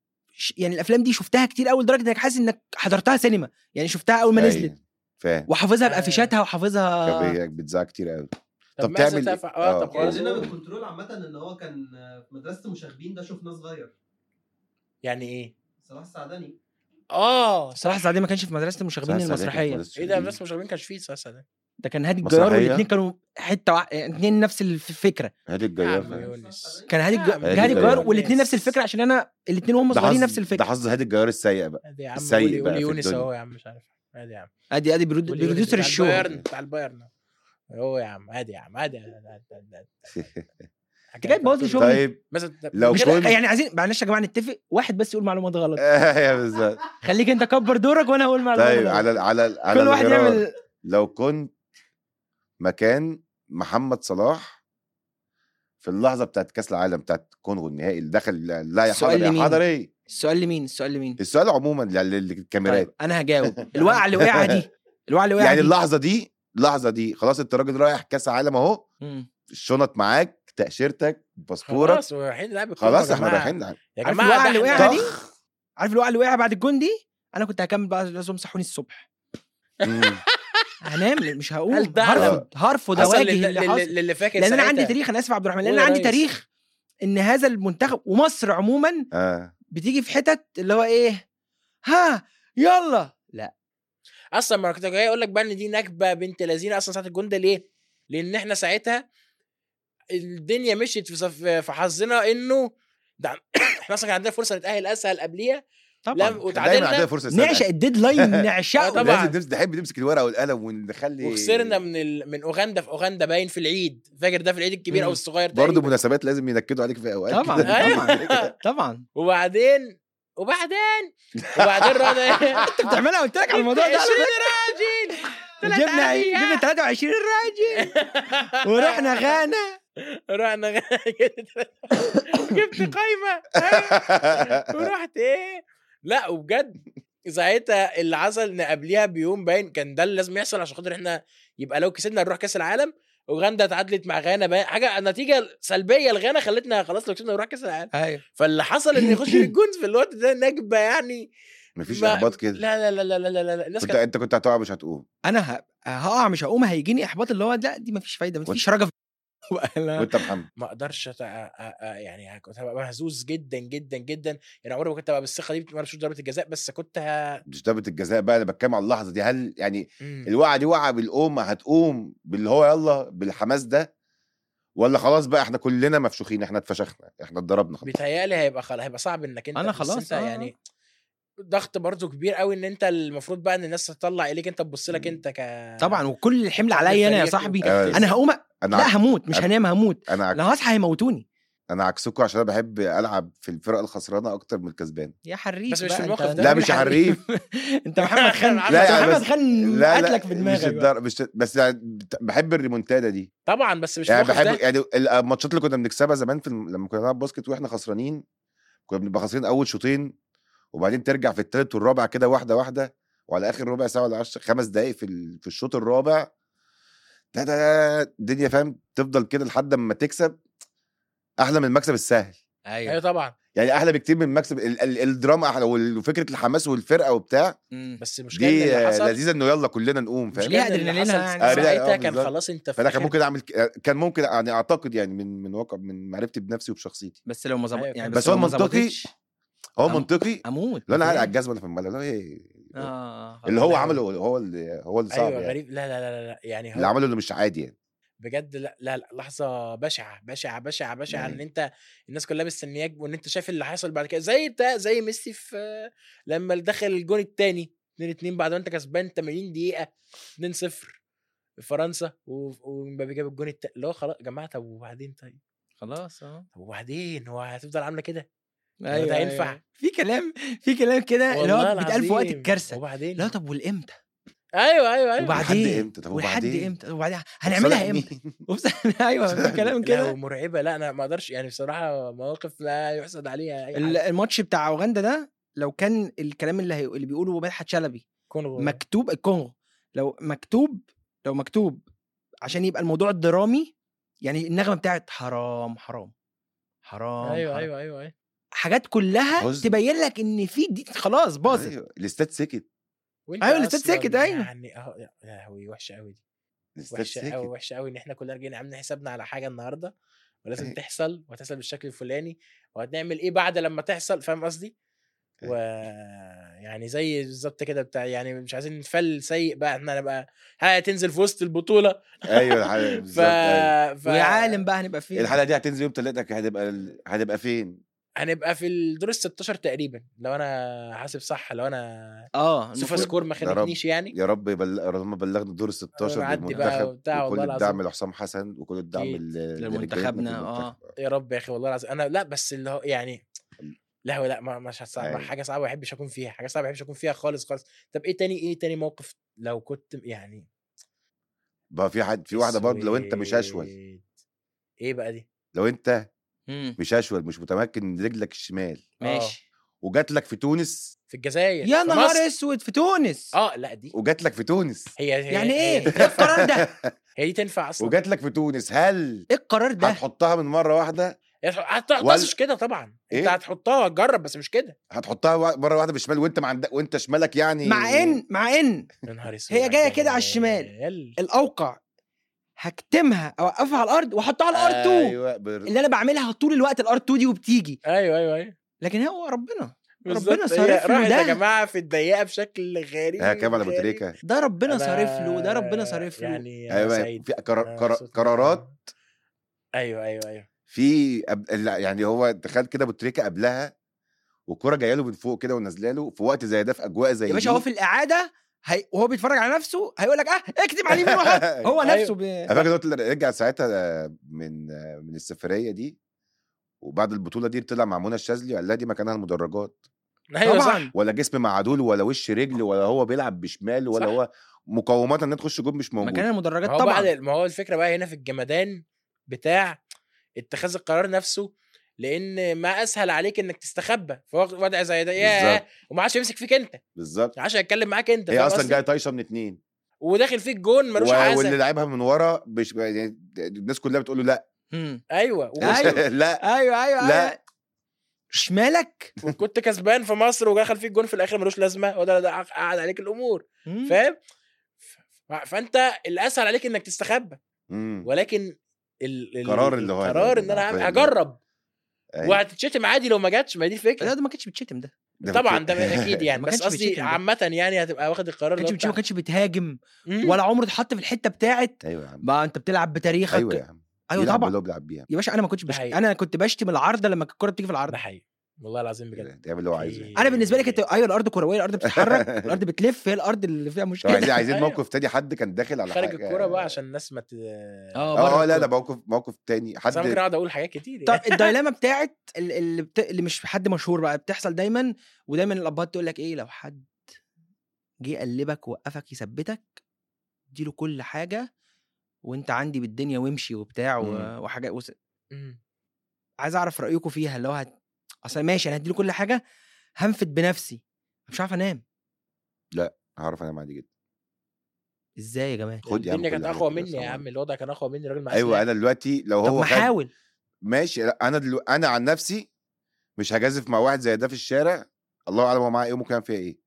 ش- يعني الافلام دي شفتها كتير قوي لدرجه انك حاسس انك حضرتها سينما يعني شفتها اول ما أيوة، نزلت فاهم وحافظها آه. بقفشاتها وحافظها كان بي- بتذاع كتير قوي طب طب ماذا تعمل إيه؟ تفعل اه آه. طب عندنا خلاص. بالكنترول عامة ان هو كان في مدرسة مشاغبين ده شفناه صغير يعني ايه صلاح السعداني اه صلاح السعداني ما كانش في مدرسه المشاغبين صلاح السعداني كان في المسرحيه مدرسة ايه ده شغالين. بس مش عارفين كانش فيه اساسا ده ده كان هادي الجيار مسرحية؟ والاثنين كانوا حته واحده الاثنين نفس الفكره هادي يا الجيار عم فاهم. يونس كان هادي يا الج- عم هادي الجيار الجيار. والاثنين نفس الفكره عشان انا الاثنين وهم ده صغيرين حظ نفس ده الفكره حظ هادي الجيار السيء بقى ادي يا عم السيء قولي بقى قولي في يونس الدنيا. اهو يا عم مش عارف ادي يا عم ادي ادي برود- قولي يونس بروديوسر بتاع الشو البايرن بتاع البايرن اهو يا عم عادي يا عم عادي عادي- عادي- عادي- عادي. انت جاي تبوظ لي شغلي طيب مثلا لو مش كنت- يعني عايزين معلش يا جماعه نتفق واحد بس يقول معلومات غلط ايوه بالظبط خليك انت كبر دورك وانا هقول معلومات طيب غلط. على على على كل واحد الغرار. يعمل لو كنت مكان محمد صلاح في اللحظه بتاعت كاس العالم بتاعت كونغو النهائي اللي دخل لا يا السؤال حضر يا لمين؟ حضر ايه السؤال لمين السؤال لمين السؤال عموما لل- للكاميرات طيب انا هجاوب الوقعه اللي وقعها دي الوقعه اللي وقعها يعني دي اللحظه دي اللحظه دي خلاص انت راجل رايح كاس عالم اهو مم. الشنط معاك تاشيرتك باسبورك خلاص ورايحين نلعب الكورة خلاص يا احنا جماعة. رايحين يا عارف جماعه الوقعة ده اللي احنا- وقعها دي؟ طخ. عارف الوقعه اللي وقعها بعد الجون دي انا كنت هكمل بقى لازم صحوني الصبح مم. هنام مش هقوم هل ده هرفض هرفض اصلا اواجه لل- اللي لل- حاصل للي فاكر لان انا عندي ساعتها. تاريخ انا اسف يا عبد الرحمن لان قول انا يا عندي ريس. تاريخ ان هذا المنتخب ومصر عموما اه بتيجي في حتت اللي هو ايه ها يلا لا اصلا ما أنا كنت جاي اقول لك بقى ان دي نكبه بنت لذينه اصلا ساعه الجون ده ليه؟ لان احنا ساعتها الدنيا مشيت في صف- في حظنا انه ده احنا اصلا كان عندنا فرصه نتاهل اسهل قبليها طبعا لا دايما وتعادلنا عندنا فرصه نستدعي. نعشق الديدلاين آه نعشقه طبعاً. لازم نمسك نحب نمسك الورقه والقلم ونخلي وخسرنا من ال... من اوغندا في اوغندا باين في العيد فاكر ده في العيد الكبير مم. او الصغير برضه تقريباً. مناسبات لازم ينكدوا عليك في اوقات طبعا كده. طبعا طبعا وبعدين وبعدين وبعدين رحنا ايه انت بتعملها قلت لك على الموضوع ده 20 راجل طلعت جبنا عادية. جبنا 23 راجل ورحنا غانا رحنا جبت قايمه أيوة. ورحت ايه لا وبجد ساعتها اللي حصل ان قبليها بيوم باين كان ده اللي لازم يحصل عشان خاطر احنا يبقى لو كسبنا نروح كاس العالم اوغندا اتعادلت مع غانا باين حاجه نتيجه سلبيه لغانا خلتنا خلاص لو كسبنا نروح كاس العالم ايوه فاللي حصل ان يخش في الجونز في الوقت ده نكبه يعني مفيش ما- احباط كده لا لا لا لا لا لا, لا. الناس كنت كانت انت كنت هتقع مش هتقوم انا ه- هقع مش هقوم هيجيني احباط اللي هو لا دي مفيش فايده مفيش رجا في لا. وانت محمد ما اقدرش أت... أ- أ- يعني كنت هبقى مهزوز جدا جدا جدا يعني عمري ما كنت هبقى بالثقه دي ما ضربه الجزاء بس كنت ه... مش ضربه الجزاء بقى انا بتكلم على اللحظه دي هل يعني مم. الوقعه دي وقعه بالقوم هتقوم باللي هو يلا بالحماس ده ولا خلاص بقى احنا كلنا مفشوخين احنا اتفشخنا احنا اتضربنا خلاص بيتهيألي هيبقى خلاص هيبقى صعب انك انت أنا بس خلاص، انت آه. يعني ضغط برضو كبير قوي ان انت المفروض بقى ان الناس تطلع اليك انت تبص لك انت ك طبعا وكل الحمل كابتن عليا انا يا فريق صاحبي وكابتن- آه. انا هقوم انا لا هموت مش أنا- هنام هموت انا عك- لو هصحى هيموتوني انا عكسكم عشان انا بحب العب في الفرق الخسرانه اكتر من الكسبان يا حريف بس مش بقى، في أنت- الموقف أنت ده. لا، راجل مش حريف. انت محمد خان لا، انت يعني محمد بس- خان لا قاتلك لا في مش دماغك بقى. الدر... مش بس يعني بت- بحب الريمونتادا دي طبعا بس مش يعني في الموقف بحب ده يعني الماتشات اللي كنا بنكسبها زمان في الم... لما كنا بنلعب باسكت واحنا خسرانين كنا بنبقى خاسرين اول شوطين وبعدين ترجع في الثالث والرابع كده واحده واحده وعلى اخر ربع ساعه ولا 10 خمس دقائق في ال... في الشوط الرابع ده ده الدنيا فاهم تفضل كده لحد ما تكسب احلى من المكسب السهل ايوه ايوه طبعا يعني احلى بكتير من المكسب ال... ال... الدراما احلى وال- وفكره الحماس والفرقه وبتاع مم. بس المشكله إن دي اللي آه، حصل لذيذه انه يلا كلنا نقوم فاهم ليها المشكلة إن اللي أدرينالينها حصل يعني. آه، ليها- ساعتها آه، كان بالظبط. خلاص انت في فانا كان آخر- ممكن اعمل ك- كان ممكن يعني اعتقد يعني من من واقع من معرفتي بنفسي وبشخصيتي بس لو ما ظبط أيوة، يعني بس بس, هو لو ما المنطقي ظبطتش هو أم- منطقي اموت لا انا قاعد على متهيألي. الجزمه اللي في الملعب لا ايه اه اللي هو لا. عمله هو اللي هو اللي صعب ايوه يعني. غريب لا لا لا لا, لا. يعني اللي هو عمله اللي مش عادي يعني بجد لا لا, لا لحظه بشعه بشعه بشعه بشعه يعني. ان انت الناس كلها مستنياك وان انت شايف اللي حصل بعد كده زي بتاع زي ميسي في لما دخل الجون الثاني 2 2 بعد ما انت كسبان 80 دقيقه 2 0 في فرنسا و- ومبابي جاب الجون التاني اللي هو خلاص يا جماعه طب وبعدين طيب خلاص اه طب وبعدين هو هتفضل عامله كده هو ايوه ده أيوة. ينفع في كلام في كلام كده اللي والله هو بيتقال في وقت العظيم. الكارثه وبعدين لا طب والامتى ايوه ايوه ايوه وبعدين لحد امتى طب ولحد وبعدين امتى وبعدين طب هنعملها صالح امتى مين؟ وبس- ايوه في كلام لا كده ومرعبه لا انا ما اقدرش يعني بصراحه مواقف لا يحسد عليها اي ال- حاجه الماتش بتاع اوغندا ده لو كان الكلام اللي هي... اللي بيقوله مدحت شلبي كونغو مكتوب الكونغو لو مكتوب لو مكتوب عشان يبقى الموضوع درامي يعني النغمه بتاعت حرام حرام حرام ايوه حرام. ايوه ايوه ايوه حاجات كلها حزن. تبين لك ان في دي خلاص باظت أيوة، الاستاد سكت وانت أيوة، الاستاد أصلاً سكت، أيوة. يعني اهو يا لهوي وحشه قوي دي الاستاد وحشه قوي سكت وحشه قوي ان احنا كلنا راجعين عاملين حسابنا على حاجه النهارده ولازم أيوة. تحصل وهتحصل بالشكل الفلاني وهنعمل ايه بعد لما تحصل فاهم قصدي؟ و يعني زي بالظبط كده بتاع يعني مش عايزين نتفل سيء بقى احنا نبقى هتنزل في وسط البطوله ايوه الحلقه ف... بالظبط أيوة. ف... ويا عالم بقى هنبقى فين الحلقه دي هتنزل يوم تلاتة هتبقى ال- هتبقى فين؟ هنبقى في الدور ال 16 تقريبا لو انا حاسب صح لو انا اه سوفا المفروض سكور ما يا رب. خانتنيش يعني يا رب يبلغ ربنا بلغنا دور ال 16 نعدي بقى بالمنتخب وبتاع، وكل والله الدعم العظيم. لحسام حسن وكل الدعم أكيد. لل- لمنتخبنا، لرجالتنا في آه. المنتخب. يا رب يا اخي والله العظيم انا لا بس اللي هو يعني لا هو لا ما مش هتصعب أيوة. حاجه صعبه ما بحبش اكون فيها حاجه صعبه ما بحبش اكون فيها خالص خالص طب ايه تاني ايه تاني موقف لو كنت يعني بقى في حد في واحده برضه لو انت مش اشول أسود. ايه بقى دي لو انت مم. مش اشول مش متمكن من رجلك الشمال ماشي وجات لك في تونس في الجزائر يا في نهار مصر. اسود في تونس اه لا دي وجات لك في تونس هي, هي يعني هي- ايه ايه القرار ده هي دي تنفع اصلا وجات لك في تونس هل ايه القرار ده هتحطها من مره واحده هتحطها مش كده طبعا انت إيه؟ هتحطها وهتجرب بس مش كده هتحطها وا- مره واحده بالشمال وانت مع عندك وانت شمالك يعني مع ان مع ان يا نهار اسود هي على جايه كده على الشمال الجمال. الاوقع هكتمها اوقفها على الارض واحطها على الار 2 ايوه بر... اللي انا بعملها طول الوقت الار 2 دي وبتيجي ايوه ايوه ايوه لكن هو ربنا بالظبط. ربنا هي صارف له راحت يا ده. جماعه في الضيقه بشكل غريب ها كام على ابو غريب. تريكه ده ربنا أنا صارف له ده ربنا صارف له يعني أنا ايوه سعيد في قرار... أنا قرار... مبسوط. قرارات ايوه ايوه ايوه في أب... لا، يعني هو تخيل كده ابو تريكه قبلها والكوره جايه له من فوق كده ونازله له في وقت زي ده في اجواء زي يا باشا دي. هو في الاعاده هي... وهو بيتفرج على نفسه هيقول لك اه اكتب على اليمين وحط هو أيوة. نفسه بي... انا فاكر إنه رجع ساعتها من من السفريه دي وبعد البطوله دي طلع مع منى الشاذلي وقال لها دي مكانها المدرجات ايوه صح طبعا ولا جسم معدول ولا وش رجل ولا هو بيلعب بشمال ولا صح. هو مقومات ان تخش جول مش موجود مكان المدرجات ما هو بعد طبعا ما هو الفكره بقى هنا في الجمدان بتاع اتخاذ القرار نفسه لان ما اسهل عليك انك تستخبى في وقت- وضع زي ده ياه بالظبط وما عادش يمسك فيك انت بالظبط ما عادش هيتكلم معاك انت هي فاهم اصلا قصدي؟ جايه طايشه من اتنين وداخل فيك جون ملوش و- عازه واللي لعبها من ورا مش يعني الناس كلها بتقول له لا مم. ايوه و- أيوة. لا ايوه ايوه لا. أيوة. شمالك وكنت كسبان في مصر ودخل فيك جون في الاخر ملوش لازمه وده ده قعد عليك الامور مم. فاهم ف- فانت الاسهل عليك انك تستخبى مم. ولكن ال- ال- قرار اللي هو القرار ان هيبقى- انا هعمل- هيبقى- هجرب أيوة. وهتتشتم عادي لو ما جاتش ما دي لا الفكره ده ما كانش بيتشتم ده ده طبعا بت- ده اكيد يعني ما بس كانش قصدي بيتشتم ده. عامه يعني هتبقى واخد القرار ما اللي هو كانش ما بتاع- كانش بيتهاجم مم. ولا عمره اتحط في الحته بتاعت ايوه يا عم بقى انت بتلعب بتاريخك ايوه يا عم ايوه بيلعب طبعا اللي هو بيلعب بيها يا باشا انا ما كنتش ده بشتم حقيقي. انا كنت بشتم العارضه لما الكوره بتيجي في العارضه ده حقيقي والله العظيم بجد يعمل اللي هو عايزه في- انا بالنسبه لي كانت ايوه الارض كرويه الارض بتتحرك الارض بتلف هي الارض اللي فيها طب مشكله عايزين عايزين أيوة. موقف تاني حد كان داخل على خارج حاجة- الكوره بقى عشان الناس ما ت... اه اه بره اه لا ده الكورة. موقف موقف تاني بس انا ممكن حد اقعد اقول حاجات كتير طب يعني. الدايلاما بتاعت ال- اللي, بت... اللي مش حد مشهور بقى بتحصل دايما ودايما الابهات تقول لك ايه لو حد جه يقلبك وقفك يثبتك اديله كل حاجه وانت عندي بالدنيا وامشي وبتاع و... مم. وحاجات وس... مم. عايز اعرف رايكم فيها اللي هو هت... اصل ماشي انا هديله كل حاجه هنفد بنفسي مش عارف انام هعرف انا عادي جدا ازاي يا جماعه خد يا عم الدنيا كل كانت حاجة اقوى كده مني يا سوا. عم الوضع كان اقوى مني الراجل معاه ايوه سلاح. انا دلوقتي لو طب هو ما خد حاول ماشي لا، انا دلو... انا عن نفسي مش هجازف مع واحد زي ده في الشارع الله اعلم هو معاه ايه وممكن يعمل فيها ايه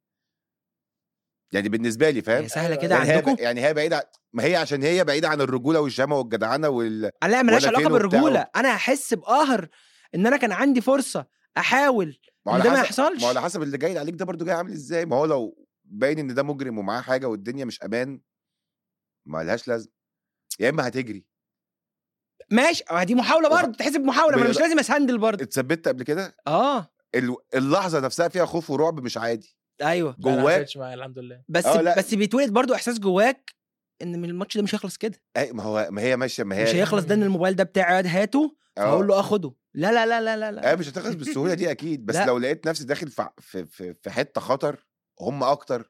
يعني بالنسبه لي فاهم هي سهله أيوة، كده يعني هي عندكم ب... يعني هي بعيده عن... ما هي عشان هي بعيده عن الرجوله والشهامه والجدعنه وال انا لا ملهاش ولا علاقه فين وبتاع بالرجوله انا هحس بقهر ان انا كان عندي فرصه احاول ما هو إن على ده ما حسب ما يحصلش هو على حسب اللي جاي عليك ده برضو جاي عامل ازاي ما هو لو باين ان ده مجرم ومعاه حاجه والدنيا مش امان ما لهاش لازمه يا اما هتجري ماشي أه دي محاوله وخ- برضه تحسب محاوله ما انا مش بيض- لازم اسندل برضه اتثبت قبل كده اه ال- اللحظه نفسها فيها خوف ورعب مش عادي ايوه لا، أنا ما جواك حصلتش معايا الحمد لله بس آه، لا. بس بيتولد برضه احساس جواك ان من الماتش ده مش هيخلص كده أي ما هو ما هي ماشيه ما هي مش هيخلص ده ان الموبايل ده بتاعي ياد هاته فهقول له اخده لا لا لا لا لا, لا. ايه مش هتخلص بالسهوله دي اكيد بس لا. لو لقيت نفسي داخل في في في, في حته خطر هم اكتر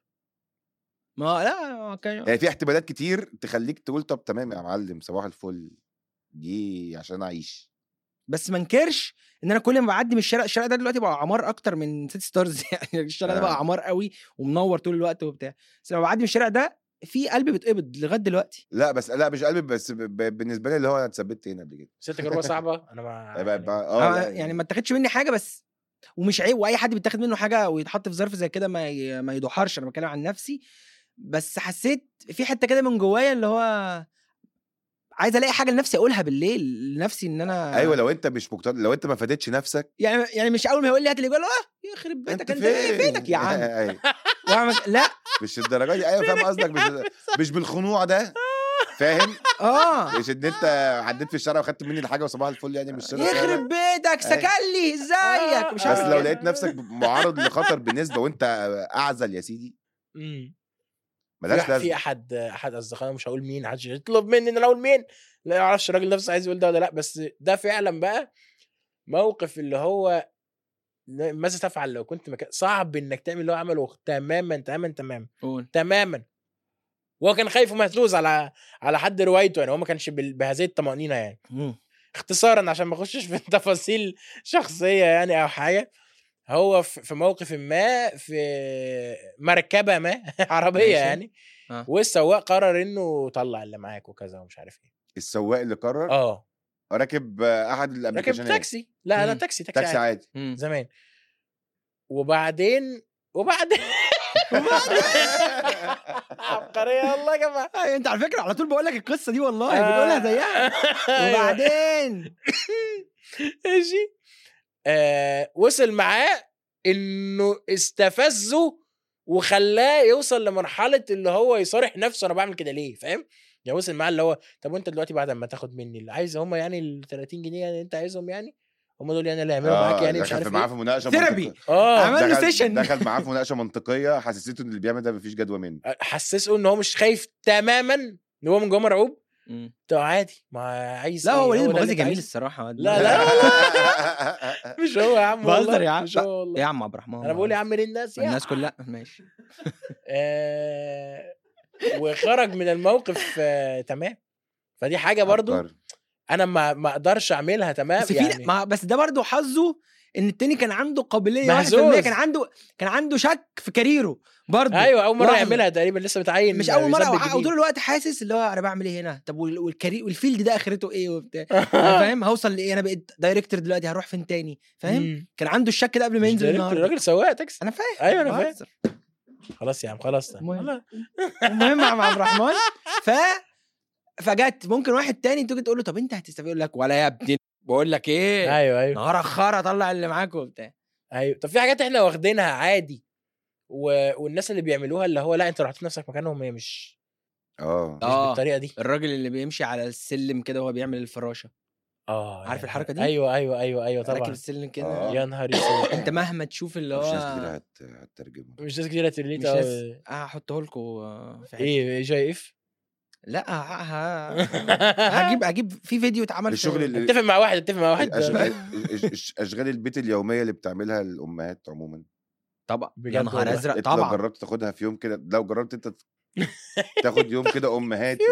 ما لا كان يعني في احتمالات كتير تخليك تقول طب تمام يا معلم صباح الفل دي عشان اعيش بس ما انكرش ان انا كل ما بعدي من الشارع الشارع ده دلوقتي بقى عمار اكتر من سيتي ستارز يعني الشارع ده آه. بقى عمار قوي ومنور طول الوقت وبتاع بس لما بعدي من الشارع ده في قلبي بيتقبض لغايه دلوقتي لا بس لا مش قلبي بس ب- ب- بالنسبه لي اللي هو انا اتثبت هنا قبل كده بس هي تجربه صعبه انا ما بقى- يعني- بقى- اه آه لا، يعني ما اتاخدش مني حاجه بس ومش عيب واي حد بيتاخد منه حاجه ويتحط في ظرف زي كده ما ي... ما يدحرش انا بتكلم عن نفسي بس حسيت في حته كده من جوايا اللي هو عايز الاقي حاجه لنفسي اقولها بالليل لنفسي ان انا ايوه لو انت مش مقتنع لو انت ما فادتش نفسك يعني يعني مش اول ما يقول لي هات اللي يقول اه يخرب بيتك انت إيه فينك يا عم أيوة. واعمل لا مش الدرجه دي ايوه فاهم قصدك مش مش بالخنوع ده فاهم اه مش ان انت عديت في الشارع وخدت مني الحاجه وصباح الفل يعني مش شرط يخرب بيتك سكلي ازيك مش بس عارف لو إيه. لقيت نفسك معرض لخطر بالنسبه وانت اعزل يا سيدي مم. ملهاش في, في لازمه احد احد اصدقائنا مش هقول مين محدش يطلب مني ان انا اقول مين لا اعرفش الراجل نفسه عايز يقول ده ولا لا بس ده فعلا بقى موقف اللي هو ن- ماذا تفعل لو كنت مكان صعب انك تعمل اللي هو عمله تماما تماما تماما قول. تماما وهو كان خايف ومهزوز على على حد روايته يعني هو ما كانش بال- بهذه الطمانينه يعني مم. اختصارا عشان ما اخشش في تفاصيل شخصيه يعني او حاجه هو في في موقف ما في مركبه ما عربيه ماشي. يعني آه. والسواق قرر انه طلع اللي معاك وكذا ومش عارف ايه السواق اللي قرر اه راكب آه، احد راكب الابلكيشنات تاكسي لا لا مم. تاكسي تاكسي, تاكسي عادي. عادي مم. زمان وبعدين وبعدين عبقريه والله يا جماعه أيوة، انت على فكره على طول بقول لك القصه دي والله بتقولها زيها أيوة. وبعدين ماشي آه وصل معاه انه استفزه وخلاه يوصل لمرحله اللي هو يصارح نفسه انا بعمل كده ليه فاهم يعني وصل معاه اللي هو طب وانت دلوقتي بعد ما تاخد مني اللي عايز هم يعني ال 30 جنيه اللي انت عايزهم يعني هم دول يعني اللي هيعملوا معاك يعني مش دخل عارف في معاه ايه في مناقشه ثيرابي. منطقية. اه عمل له دخل سيشن دخل معاه في مناقشه منطقيه حسسته ان اللي بيعمل ده مفيش جدوى منه حسسه ان هو مش خايف تماما ان هو من جوه مرعوب مم. طب عادي ما عايز لا إيه؟ هو وليد ده المغازي اللي أنت جميل عايزه. الصراحه لا لا مش هو يا عم بهزر والله يا عم. مش لا. هو والله يا عم عبد الرحمن انا بقول يا عم للناس يا الناس كلها ماشي آه وخرج من الموقف آه تمام فدي حاجه برضو عبقري. انا ما ما اقدرش اعملها تمام بس في يعني ما بس ده برضه حظه ان التاني كان عنده قابليه 1% مهزوز. كان عنده كان عنده شك في كاريره برضه ايوه اول مره لحظة. يعملها تقريبا لسه متعين مش اول مره يثبت أو- جديد. وطول الوقت حاسس اللي هو انا بعمل ايه هنا طب وال- والكاري والفيلد ده اخرته ايه وبتاع أنا فاهم هوصل لايه انا بقيت دايركتور دلوقتي هروح فين تاني فاهم مم. كان عنده الشك ده قبل ما مش ينزل دايركتور، النهارده الراجل سواق تاكسي انا فاهم ايوه انا فاهم بهزر. خلاص يا عم خلاص المهم. خلاص. المهم مع مع عبد الرحمن ف فجت ممكن واحد تاني تيجي تقول له طب انت هتستفيد يقول لك ولا يا ابني بقول لك ايه ايوه ايوه نهار خرا طلع اللي معاك وبتاع ايوه طب في حاجات احنا واخدينها عادي و... والناس اللي بيعملوها اللي هو لا انت لو حطيت نفسك مكانهم هي مش اه مش آه. بالطريقه دي الراجل اللي بيمشي على السلم كده وهو بيعمل الفراشه اه عارف يا الحركة نهار- دي؟ ايوه ايوه ايوه ايوه راكب طبعا السلم كده آه. يا نهار اسود انت مهما تشوف اللي مش ناس كتير هو هت... هتترجمه مش ناس كتير مش هتريليت ناس أوي. هحطه لكم في حته ايه جاي اف لا ه- ه- هجيب هجيب في فيديو اتعمل في- الشغل اللي اتفق مع واحد اتفق مع واحد الأشغال الأش- اشغال البيت اليوميه اللي بتعملها الامهات عموما طبعا بجد يا نهار والله. ازرق انت لو طبعا جربت تاخدها في يوم كده لو جربت انت تاخد يوم كده امهاتي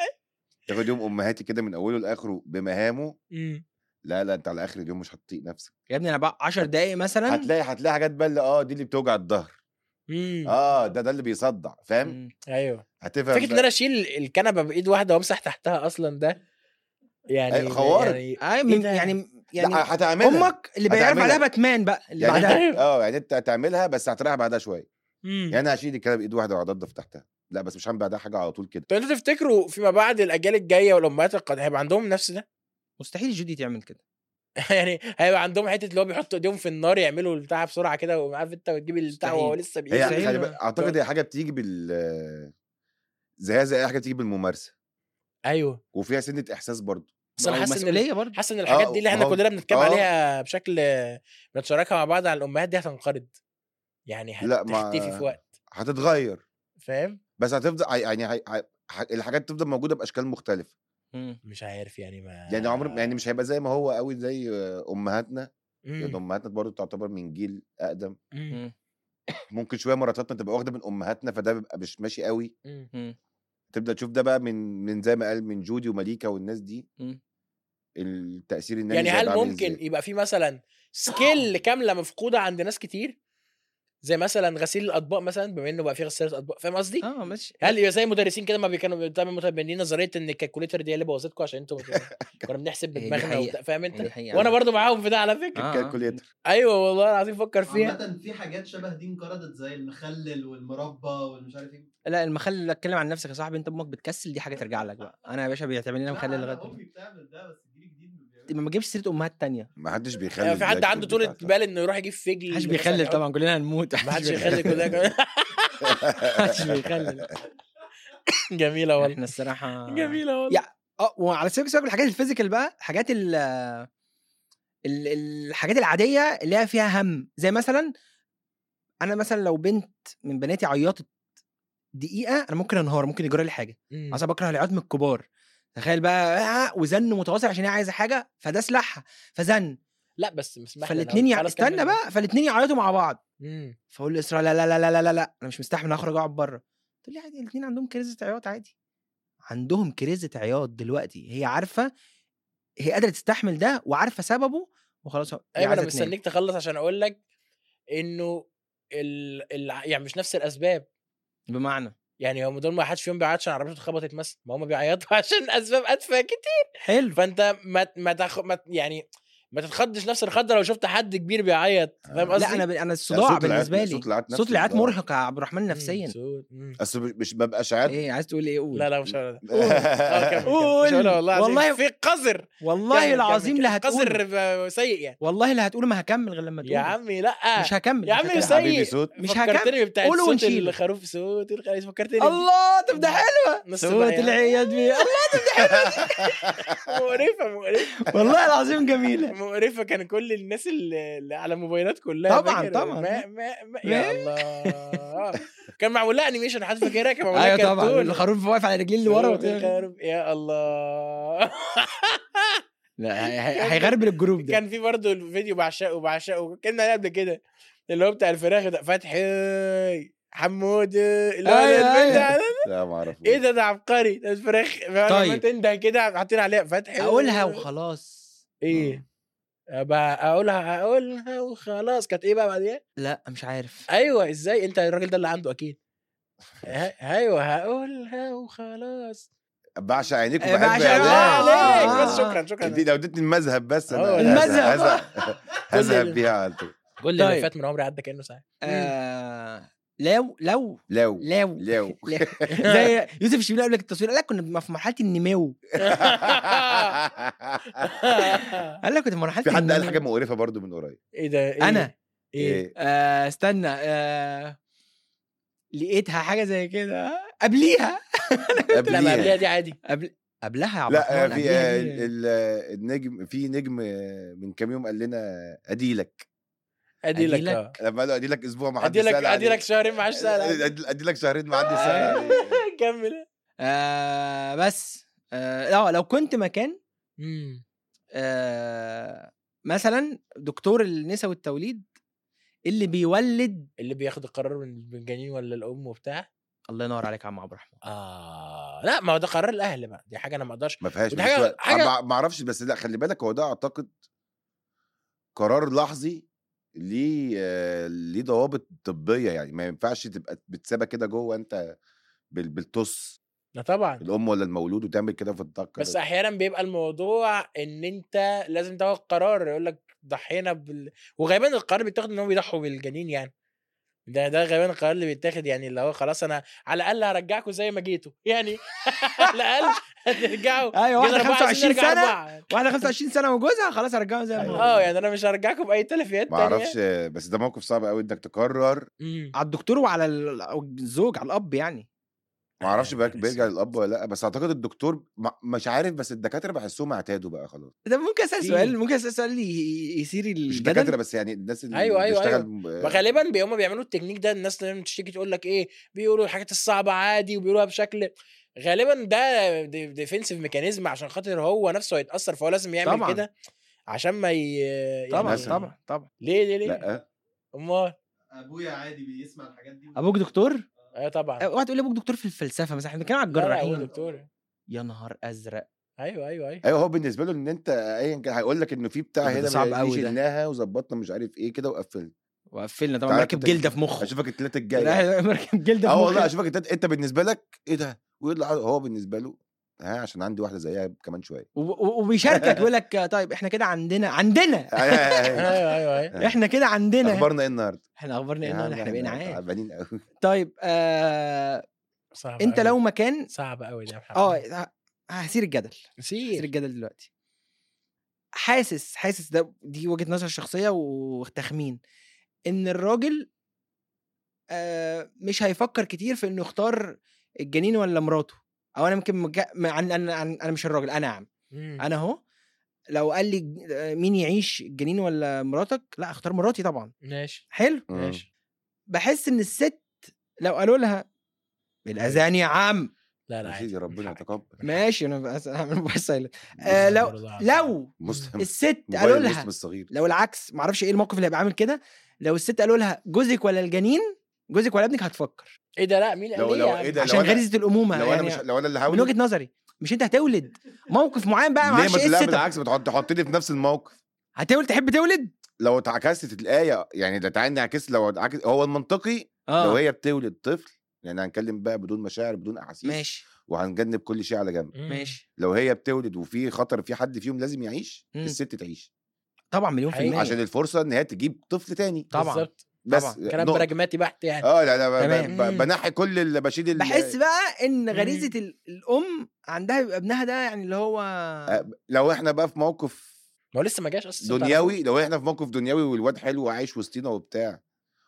تاخد يوم امهاتي كده من اوله لاخره بمهامه مم. لا لا انت على اخر اليوم مش هتطيق نفسك يا ابني انا بقى 10 دقايق مثلا هتلاقي هتلاقي حاجات بل اه دي اللي بتوجع الظهر مم. اه ده ده اللي بيصدع فاهم مم. ايوه هتفهم فكره ان بقى. انا اشيل الكنبه بايد واحده وامسح تحتها اصلا ده يعني أيوة، خوارق. يعني اي من ده؟ يعني يعني لا هتعملها امك اللي بيعرف هتعملها. عليها باتمان بقى اللي يعني بعدها انت اه يعني انت هتعملها بس هتريح بعدها شويه مم. يعني انا هشيل الكلام بايد واحده واقعد انضف تحتها لا بس مش هعمل بعدها حاجه على طول كده طب انتوا تفتكروا فيما بعد الاجيال الجايه والامهات القادمه هيبقى عندهم نفس ده؟ مستحيل جودي تعمل كده يعني هيبقى عندهم حته اللي هو بيحطوا ايديهم في النار يعملوا البتاع بسرعه كده وعارف انت وتجيب البتاع مستحيل. وهو لسه هي بيقول مستحيل. خلي بالك اعتقد هي حاجه بتيجي بال زيها زي اي حاجه بتيجي بالممارسه ايوه وفيها سنه احساس برضه بس انا أو حاسس ان مسؤوليه برضه حاسس ان الحاجات آه، دي اللي ما احنا هو- كلنا بنتكلم آه. عليها بشكل بنتشاركها مع بعض على الامهات دي هتنقرض يعني لا، ما- هتختفي في وقت هتتغير فاهم بس هتفضل يعني هي... هي... ح- الحاجات تفضل موجوده باشكال مختلفه مم. مش عارف يعني ما يعني عمر يعني مش هيبقى زي ما هو قوي زي امهاتنا مم. لان امهاتنا برضه تعتبر من جيل اقدم مم. مم. ممكن شويه مراتاتنا تبقى واخده من امهاتنا فده بيبقى مش ماشي قوي مم. مم. تبدا تشوف ده بقى من من زي ما قال من جودي ومليكه والناس دي مم. التاثير النفسي يعني هل هيبقى عامل ممكن إزاي. يبقى في مثلا سكيل كامله مفقوده عند ناس كتير زي مثلا غسيل الاطباق مثلا بما انه بقى في غساله اطباق فاهم قصدي؟ اه ماشي هل يبقى زي مدرسين كده ما كانوا دايما متبنين نظريه ان الكالكوليتر دي هي اللي بوظتكم عشان انتوا كنا بنحسب هي دي بدماغنا حقيقة. وبتاع، فاهم انت؟ دي حقيقة. وانا برضو معاهم في ده على فكره آه. كالكوليتر ايوه والله العظيم فكر فيها عامة في حاجات شبه دي انقرضت زي المخلل والمربى والمش عارف ايه لا المخلل اتكلم عن نفسك يا صاحبي انت امك بتكسل دي حاجه ترجع لك بقى انا يا باشا بيعتبرني انا لا، مخلل أنا لغايه امي دلوقتي. بتعمل ده بس الجيل الجديد ما بيعملش. ما تجيبش سيره امهات تانية ما حدش بيخلي يعني في حد الأكل عنده طولة بتاعته. بال انه يروح يجيب فجل محدش مثلاً بيخلل يحط- طبعا كلنا هنموت ما حدش يخلي كل ده كمان. محدش بيخلل جميله والله احنا الصراحه جميله والله يا اه وعلى سبيل المثال الحاجات الفيزيكال بقى حاجات ال ال- الحاجات العاديه اللي هي فيها هم زي مثلا انا مثلا لو بنت من بناتي عيطت دقيقه انا ممكن انهار ممكن يجرى لي حاجه مم. اصلا بكره العياط من الكبار تخيل بقى آه، وزن متواصل عشان هي عايزه حاجه فده سلاحها فزن لا بس مسمح لي فالاثنين أنا- يع... خلاص استنى كمل. بقى فالاثنين يعيطوا مع بعض مم. فاقول لاسراء لا لا لا لا لا لا لا انا مش مستحمل اخرج اقعد بره تقول لي عادي الاثنين عندهم كريزه عياط عادي عندهم كريزه عياط دلوقتي هي عارفه هي قادره تستحمل ده وعارفه سببه وخلاص هي ايوه انا عايزة تنام. مستنيك تخلص عشان اقول لك انه ال... ال... يعني مش نفس الاسباب بمعنى يعني هم دول ما حدش فيهم بيعيط عشان عربيته اتخبطت مثلا ما هم بيعيطوا عشان اسباب اتفه كتير حلو فانت ما ما, تخ... ما يعني ما تتخضش نفس الخضه لو شفت حد كبير بيعيط فاهم آه. قصدي؟ لا انا ب... انا لا، الصداع صوت العياط- بالنسبه لي صوت العياط صوت نفسه العياط صداع. مرهق يا عبد الرحمن مم، نفسيا صوت. مم. اصل مش- مش ببقى شعار ايه عايز تقول ايه قول لا لا مش هقول قول. اه كمل كمل. قول. مش هقولها والله والله- والله في قذر والله كمل، العظيم كمل، لا كمل. هتقول قذر ب- سيء يعني والله لا هتقول ما هكمل غير لما تقول يا عمي لا مش هكمل يا مش عمي هكمل. سيء. حبيبي صوت مش فكرتني بتاع قوله صوت ونشيله. الخروف صوت الخروف فكرتني الله طب ده حلو نص صوت بقى يعني. العياط بي الله مقرفه مقرفه والله العظيم جميله مقرفه كان كل الناس اللي اللي على موبايلات كلها طبعاً، فاكر؟ طبعاً. ما ما ما ما- يا الله كان معمول لها انيميشن حد فاكرها كان معمول لها ايوه طبعا كرتون. الخروف واقف على رجلين اللي ورا صوت وطلع. الخروف. يا الله لا هي- هي- هيغربل الجروب ده كان في برضه الفيديو بعشقه بعشقه كنا عليه قبل كده اللي هو بتاع الفراخ ده فتحي حمود اللي هو أيوة، البنت أيوة. لا ما اعرف ايه ده ده عبقري ده الفراخ لما طيب. تنده كده حاطين عليها فتحي اقولها وخلاص ايه بقى اقولها اقولها وخلاص كانت ايه بقى بعدين لا مش عارف ايوه ازاي انت الراجل ده اللي عنده اكيد ه- ايوه هقولها وخلاص بعشق عينيك آه، وبحب بعشق الله آه، عليك آه، بس آه. شكرا شكرا دي لو ادتني المذهب بس انا آه، هز- المذهب. هز- هذهب ال- بيها على طول كل اللي طيب. فات من عمري عدى كانه ساعه آه لو لو لو لو لو زي يوسف الشبيلي قبل التصوير قال لك كنا في مرحله النمو قال لك كنت في مرحله في حد قال النمو. حاجه مقرفه برضو من قريب ايه ده إيه؟ انا ايه ايه آه استنى آه لقيتها حاجه زي كده قبليها لا ما قبلها قبليها دي عادي قبل قبلها يا عبد لا الرحمن آه، في قبلها آه، دي- ال- ال- النجم في نجم آه، من كام يوم قال لنا اديلك ادي لك أديلك؟ اه لما قالوا اديلك اسبوع ما حدش ادي لك سال ادي لك عليه. شهرين ما حدش سال عليك. أدي- ادي لك شهرين ما حدش سال أيوة. عليه. كمل آه بس آه لا لو كنت مكان مم. آه مثلا دكتور النساء والتوليد اللي بيولد اللي بياخد القرار من من الجنين ولا الام وبتاع الله ينور عليك يا عم عبد الرحمن اه لا ما هو ده قرار الاهل بقى دي حاجه انا ما اقدرش ما فيهاش ودي مفيش حاجة- وقت. حاجة- ما- ما اعرفش بس لا خلي بالك هو ده اعتقد قرار لحظي ليه آه، ليه ضوابط طبيه يعني ما ينفعش تبقى بتسيبها كده جوه انت بال- بالطص لا طبعا الام ولا المولود وتعمل كده في الطاقه بس احيانا بيبقى الموضوع ان انت لازم تاخد قرار يقول لك ضحينا بال... وغالبا القرار بيتاخد ان هم بيضحوا بالجنين يعني ده ده غالبا القرار اللي بيتاخد يعني اللي هو خلاص انا على الاقل هرجعكم زي ما جيتوا يعني على الاقل هترجعوا ايوه واحده جينا أربعة، عايزين 25 نرجع سنه أربعة يعني. واحده 25 سنه وجوزها خلاص ارجعه زي ما هو اه يعني انا مش هرجعكم باي تلفيات ما تانية اعرفش آه، بس ده موقف صعب قوي انك تقرر مم. على الدكتور وعلى ال- أو الزوج على الاب يعني ما اعرفش آه، بقى بس- بيرجع للاب ولا لا بس اعتقد الدكتور ما- مش عارف بس الدكاتره بحسهم اعتادوا بقى خلاص ده ممكن اسال في- سؤال ممكن اسال سؤال ي- يثير مش دكاتره الجدل بس يعني الناس اللي أيوة، أيوة، بتشتغل أيوة. م- ما غالبا بي- هم بيعملوا التكنيك ده الناس لما تشتكي تقول لك ايه بيقولوا الحاجات الصعبه عادي وبيقولوها بشكل غالبا ده ديفنسيف ميكانيزم عشان خاطر هو نفسه هيتاثر فهو لازم يعمل طبعاً. كده عشان ما ي... يعني طبعا مثلاً. طبعا طبعا ليه ليه ليه لا امال ابويا عادي بيسمع الحاجات دي ابوك دكتور ايوه طبعا اوعى تقول لي ابوك دكتور في الفلسفه مثلا احنا بنتكلم على لا لا هو الجراحين دكتور يا نهار ازرق ايوه ايوه ايوه ايوه هو بالنسبه له ان انت ايا كان هيقول لك انه في بتاع ده هنا صعب ما قوي دي ده. شلناها وظبطنا مش عارف ايه كده وقفلنا وقفلنا طبعا تعالى مركب كده جلده في مخه اشوفك التلاته الجاي لا، مركب جلده في اه والله مخه اشوفك التلاته انت بالنسبه لك ايه ده ويطلع هو بالنسبه له ها عشان عندي واحده زيها كمان شويه و- و- وبيشاركك يقول لك طيب احنا كده عندنا عندنا ايوه ايوه ايوه احنا كده عندنا اخبارنا ايه النهارده احنا اخبارنا ايه يا النهارده؟ عم احنا بقينا إحنا عاد تعبانين قوي طيب آه صعب انت أوي. لو مكان صعب قوي ده يا محمد اه ه- هسير الجدل هسير كتير الجدل دلوقتي حاسس حاسس ده دي وجهه نظر شخصيه وتخمين ان الراجل آه مش هيفكر كتير في انه يختار الجنين ولا مراته او انا يمكن مجا... م- عن... عن... عن... انا مش الراجل انا عم مم. انا اهو لو قال لي ج- آه، مين يعيش الجنين ولا مراتك لا اختار مراتي طبعا ماشي حلو مم. ماشي بحس ان الست لو قالوا لها بالاذان يا عم لا لا يا عادي سيدي ربنا مش يتقبل ماشي انا بس هعمل بس سايلنت آه لو استغفر الله العظيم. لو مسلم الست موبايل قالوا لها المسلم الصغير لو العكس ما اعرفش ايه الموقف اللي هيبقى عامل كده لو الست قالوا لها جوزك ولا الجنين جوزك ولا ابنك هتفكر ايه ده لا مين قال لو- ليه لو يا عم؟ إيه ده؟ عشان أنا- غريزه الامومه لو انا يعني مش لو انا اللي من هقوله وجهه نظري مش انت هتولد موقف معين بقى ما ليه اعرفش ما ايه لا الست بالعكس بتحط تحطني في نفس الموقف هتولد تحب تولد لو اتعكست الايه يعني ده تعالى نعكس لو اتعكس هو المنطقي لو اه هي بتولد طفل يعني هنتكلم بقى بدون مشاعر بدون احاسيس ماشي وهنجنب كل شيء على جنب مم. ماشي لو هي بتولد وفي خطر في حد فيهم لازم يعيش مم. الست تعيش طبعا مليون في حقيقي. المية عشان الفرصه ان هي تجيب طفل تاني طبعا بالظبط بس طبعا. كلام نقطة. براجماتي بحت يعني اه لا لا ب- تمام. ب- ب- بنحي كل اللي بشيل ال- بحس بقى ان مم. غريزه ال- الام عندها يبقى ابنها ده يعني اللي هو آه، لو احنا بقى في موقف ما هو لسه ما جاش اصلا دنيوي لو احنا في موقف دنيوي والواد حلو وعايش وسطينا وبتاع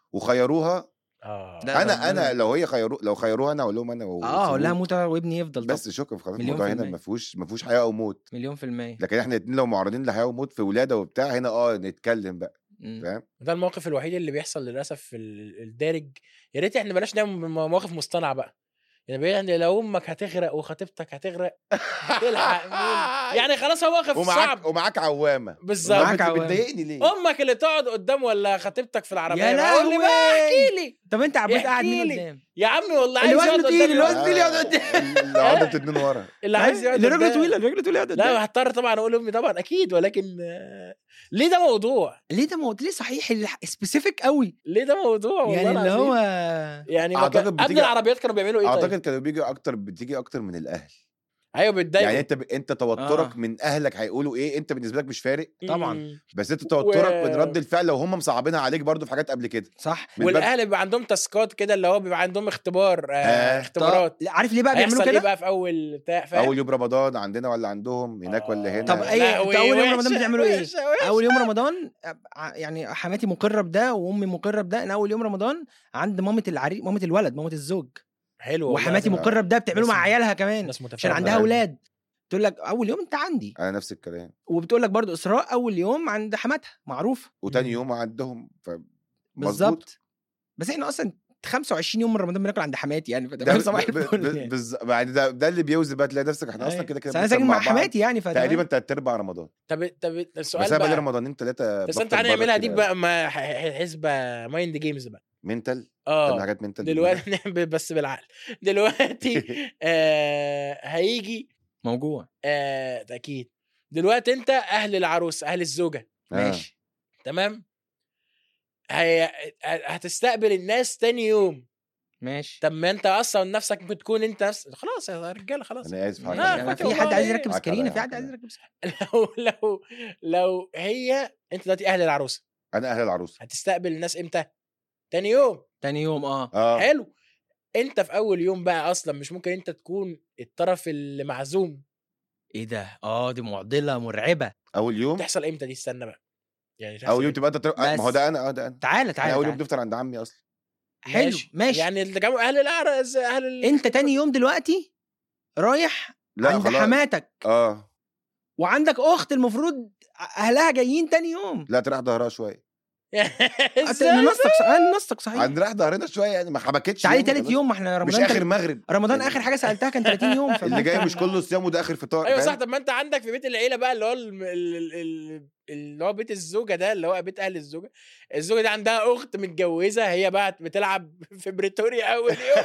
وخيروها اه لا، انا ربنا- انا لو هي خيرو لو خيروها انا اقول لهم انا اه اقول لها وسيبوه. موت وابني يفضل بس بس شكرا خلاص مليون الموضوع في هنا المية. ما فيهوش ما فيهوش حياه او موت مليون في المية لكن احنا الاتنين لو معرضين لحياه وموت في ولاده وبتاع هنا اه نتكلم بقى مم. فاهم ده الموقف الوحيد اللي بيحصل للاسف في ال- الدارج يا ريت احنا بلاش نعمل م- مواقف مصطنعه بقى يعني بقى يعني لو امك هتغرق وخطيبتك هتغرق تلحق مين يعني خلاص هو موقف ومعاك صعب ومعاك عوامه بالظبط ومعاك انت عوامة. بتضايقني ليه امك اللي تقعد قدام ولا خطيبتك في العربيه يا بقى، قول لي بقى لهوي. احكي لي طب انت عبيد قاعد احكي مين لي. قدام يا عمي والله اللي عايز وزنه يقعد تقيل، قدام اللي يقعد. وزنه تقيل يقعد قدام. اللي عضله اتنين ورا اللي عايز يقعد اللي رجله قدام. طويله رجله طويله يقعد قدام لا هضطر طبعا اقول لامي طبعا اكيد ولكن آه، ليه ده موضوع ليه ده موت ليه صحيح سبيسيفيك قوي ليه ده موضوع والله يعني اللي العظيم. هو يعني ما أعتقد كان- قبل بتيجي- العربيات كانوا بيعملوا ايه اعتقد طيب؟ كانوا بيجي اكتر بتيجي اكتر من الاهل ايوه بيتضايقوا يعني انت ب... انت توترك آه. من اهلك هيقولوا ايه انت بالنسبه لك مش فارق طبعاً. مم. بس انت توترك و- من رد الفعل لو هم مصعبينها عليك برضو في حاجات قبل كده صح من باب- والاهل بيبقى عندهم تاسكات كده اللي هو بيبقى عندهم اختبار آه آه. اختبارات لا، عارف ليه بقى بيعملوا هيحصل ايه كده بقى في اول بتاع فاهم اول يوم رمضان عندنا ولا عندهم هناك ولا هنا طب آه، أي- لا، أنت أول يوم وحشة، رمضان بتعملوا إيه؟ وحشة، وحشة. اول يوم رمضان ع- يعني حماتي مقره بده وامي مقره بده ان اول يوم رمضان عند مامه العريس مامه الولد مامه الزوج حلو والله وحماتي العظيم. مقره بده بتعمله ناس- مع عيالها كمان ناس عشان متفاهمة. عندها حلو. اولاد تقول لك اول يوم انت عندي انا نفس الكلام وبتقول لك برضو اسراء اول يوم عند حماتها معروفه وتاني مم. يوم عندهم ف مظبوط. بالظبط بس احنا اصلا 25 يوم من رمضان بناكل عند حماتي يعني ده فده صباح ب- ب- الفل ب- يعني. بز... يعني ده, ده اللي بيوزن بقى تلاقي نفسك احنا اصلا أيوة. كده كده بس انا بنكسب ساكن مع بعض حماتي يعني فتمام. تقريبا تلات ارباع رمضان طب طب بس السؤال انا بقى بقى رمضانين ثلاثه بس انت هنعملها ديك بقى ما ح- ح- حسبه مايند جيمز بقى منتال تعمل اه حاجات منتال دلوقتي نعمل بس بالعقل دلوقتي آه هيجي موجوع آه اكيد دلوقتي انت اهل العروس اهل الزوجه ماشي تمام هي... هتستقبل الناس تاني يوم ماشي طب ما انت اصلا نفسك ممكن تكون انت نفس... خلاص يا رجاله خلاص انا اسف لا، حاجة. يعني اخواتي في حد والله عايز إيه؟ يركب معاك سكرينه على- في حد معاك عايز على- يركب سكرينه لو لو لو هي انت دلوقتي اهل العروسه انا اهل العروسه هتستقبل الناس امتى تاني يوم تاني يوم اه اه حلو انت في اول يوم بقى اصلا مش ممكن انت تكون الطرف اللي معزوم ايه ده اه دي معضله مرعبه اول يوم تحصل امتى دي استنى بقى يعني تحصل اول يوم إمتى؟ تبقى انت تر... ما هو بس. ده انا اه ده انا تعالى انا تعالى اول يوم تعالى. بنفطر عند عمي اصلا حلو ماشي يعني اللي جابوا اهل العرس اهل ال... انت تاني يوم دلوقتي رايح لا عند خلاص حماتك اه وعندك اخت المفروض اهلها جايين تاني يوم لا تريح ظهرها شويه ازاي نصك انا نصك صحيح عند راح ظهرنا شويه يعني ما حبكتش تعالي يوم تالت خلاص. يوم ما احنا مش رمضان اخر تل... مغرب رمضان اخر حاجه سالتها كان 30 يوم اللي جاي فأنت- مش كله صيام وده اخر فطار ايوه صح فاهم؟ طب ما انت عندك في بيت العيله بقى اللي هو الم- ال- ال- ال- اللي هو بيت الزوجه ده اللي هو بيت اهل الزوجه الزوجه دي عندها اخت متجوزه هي بقى بتلعب في بريتوريا اول يوم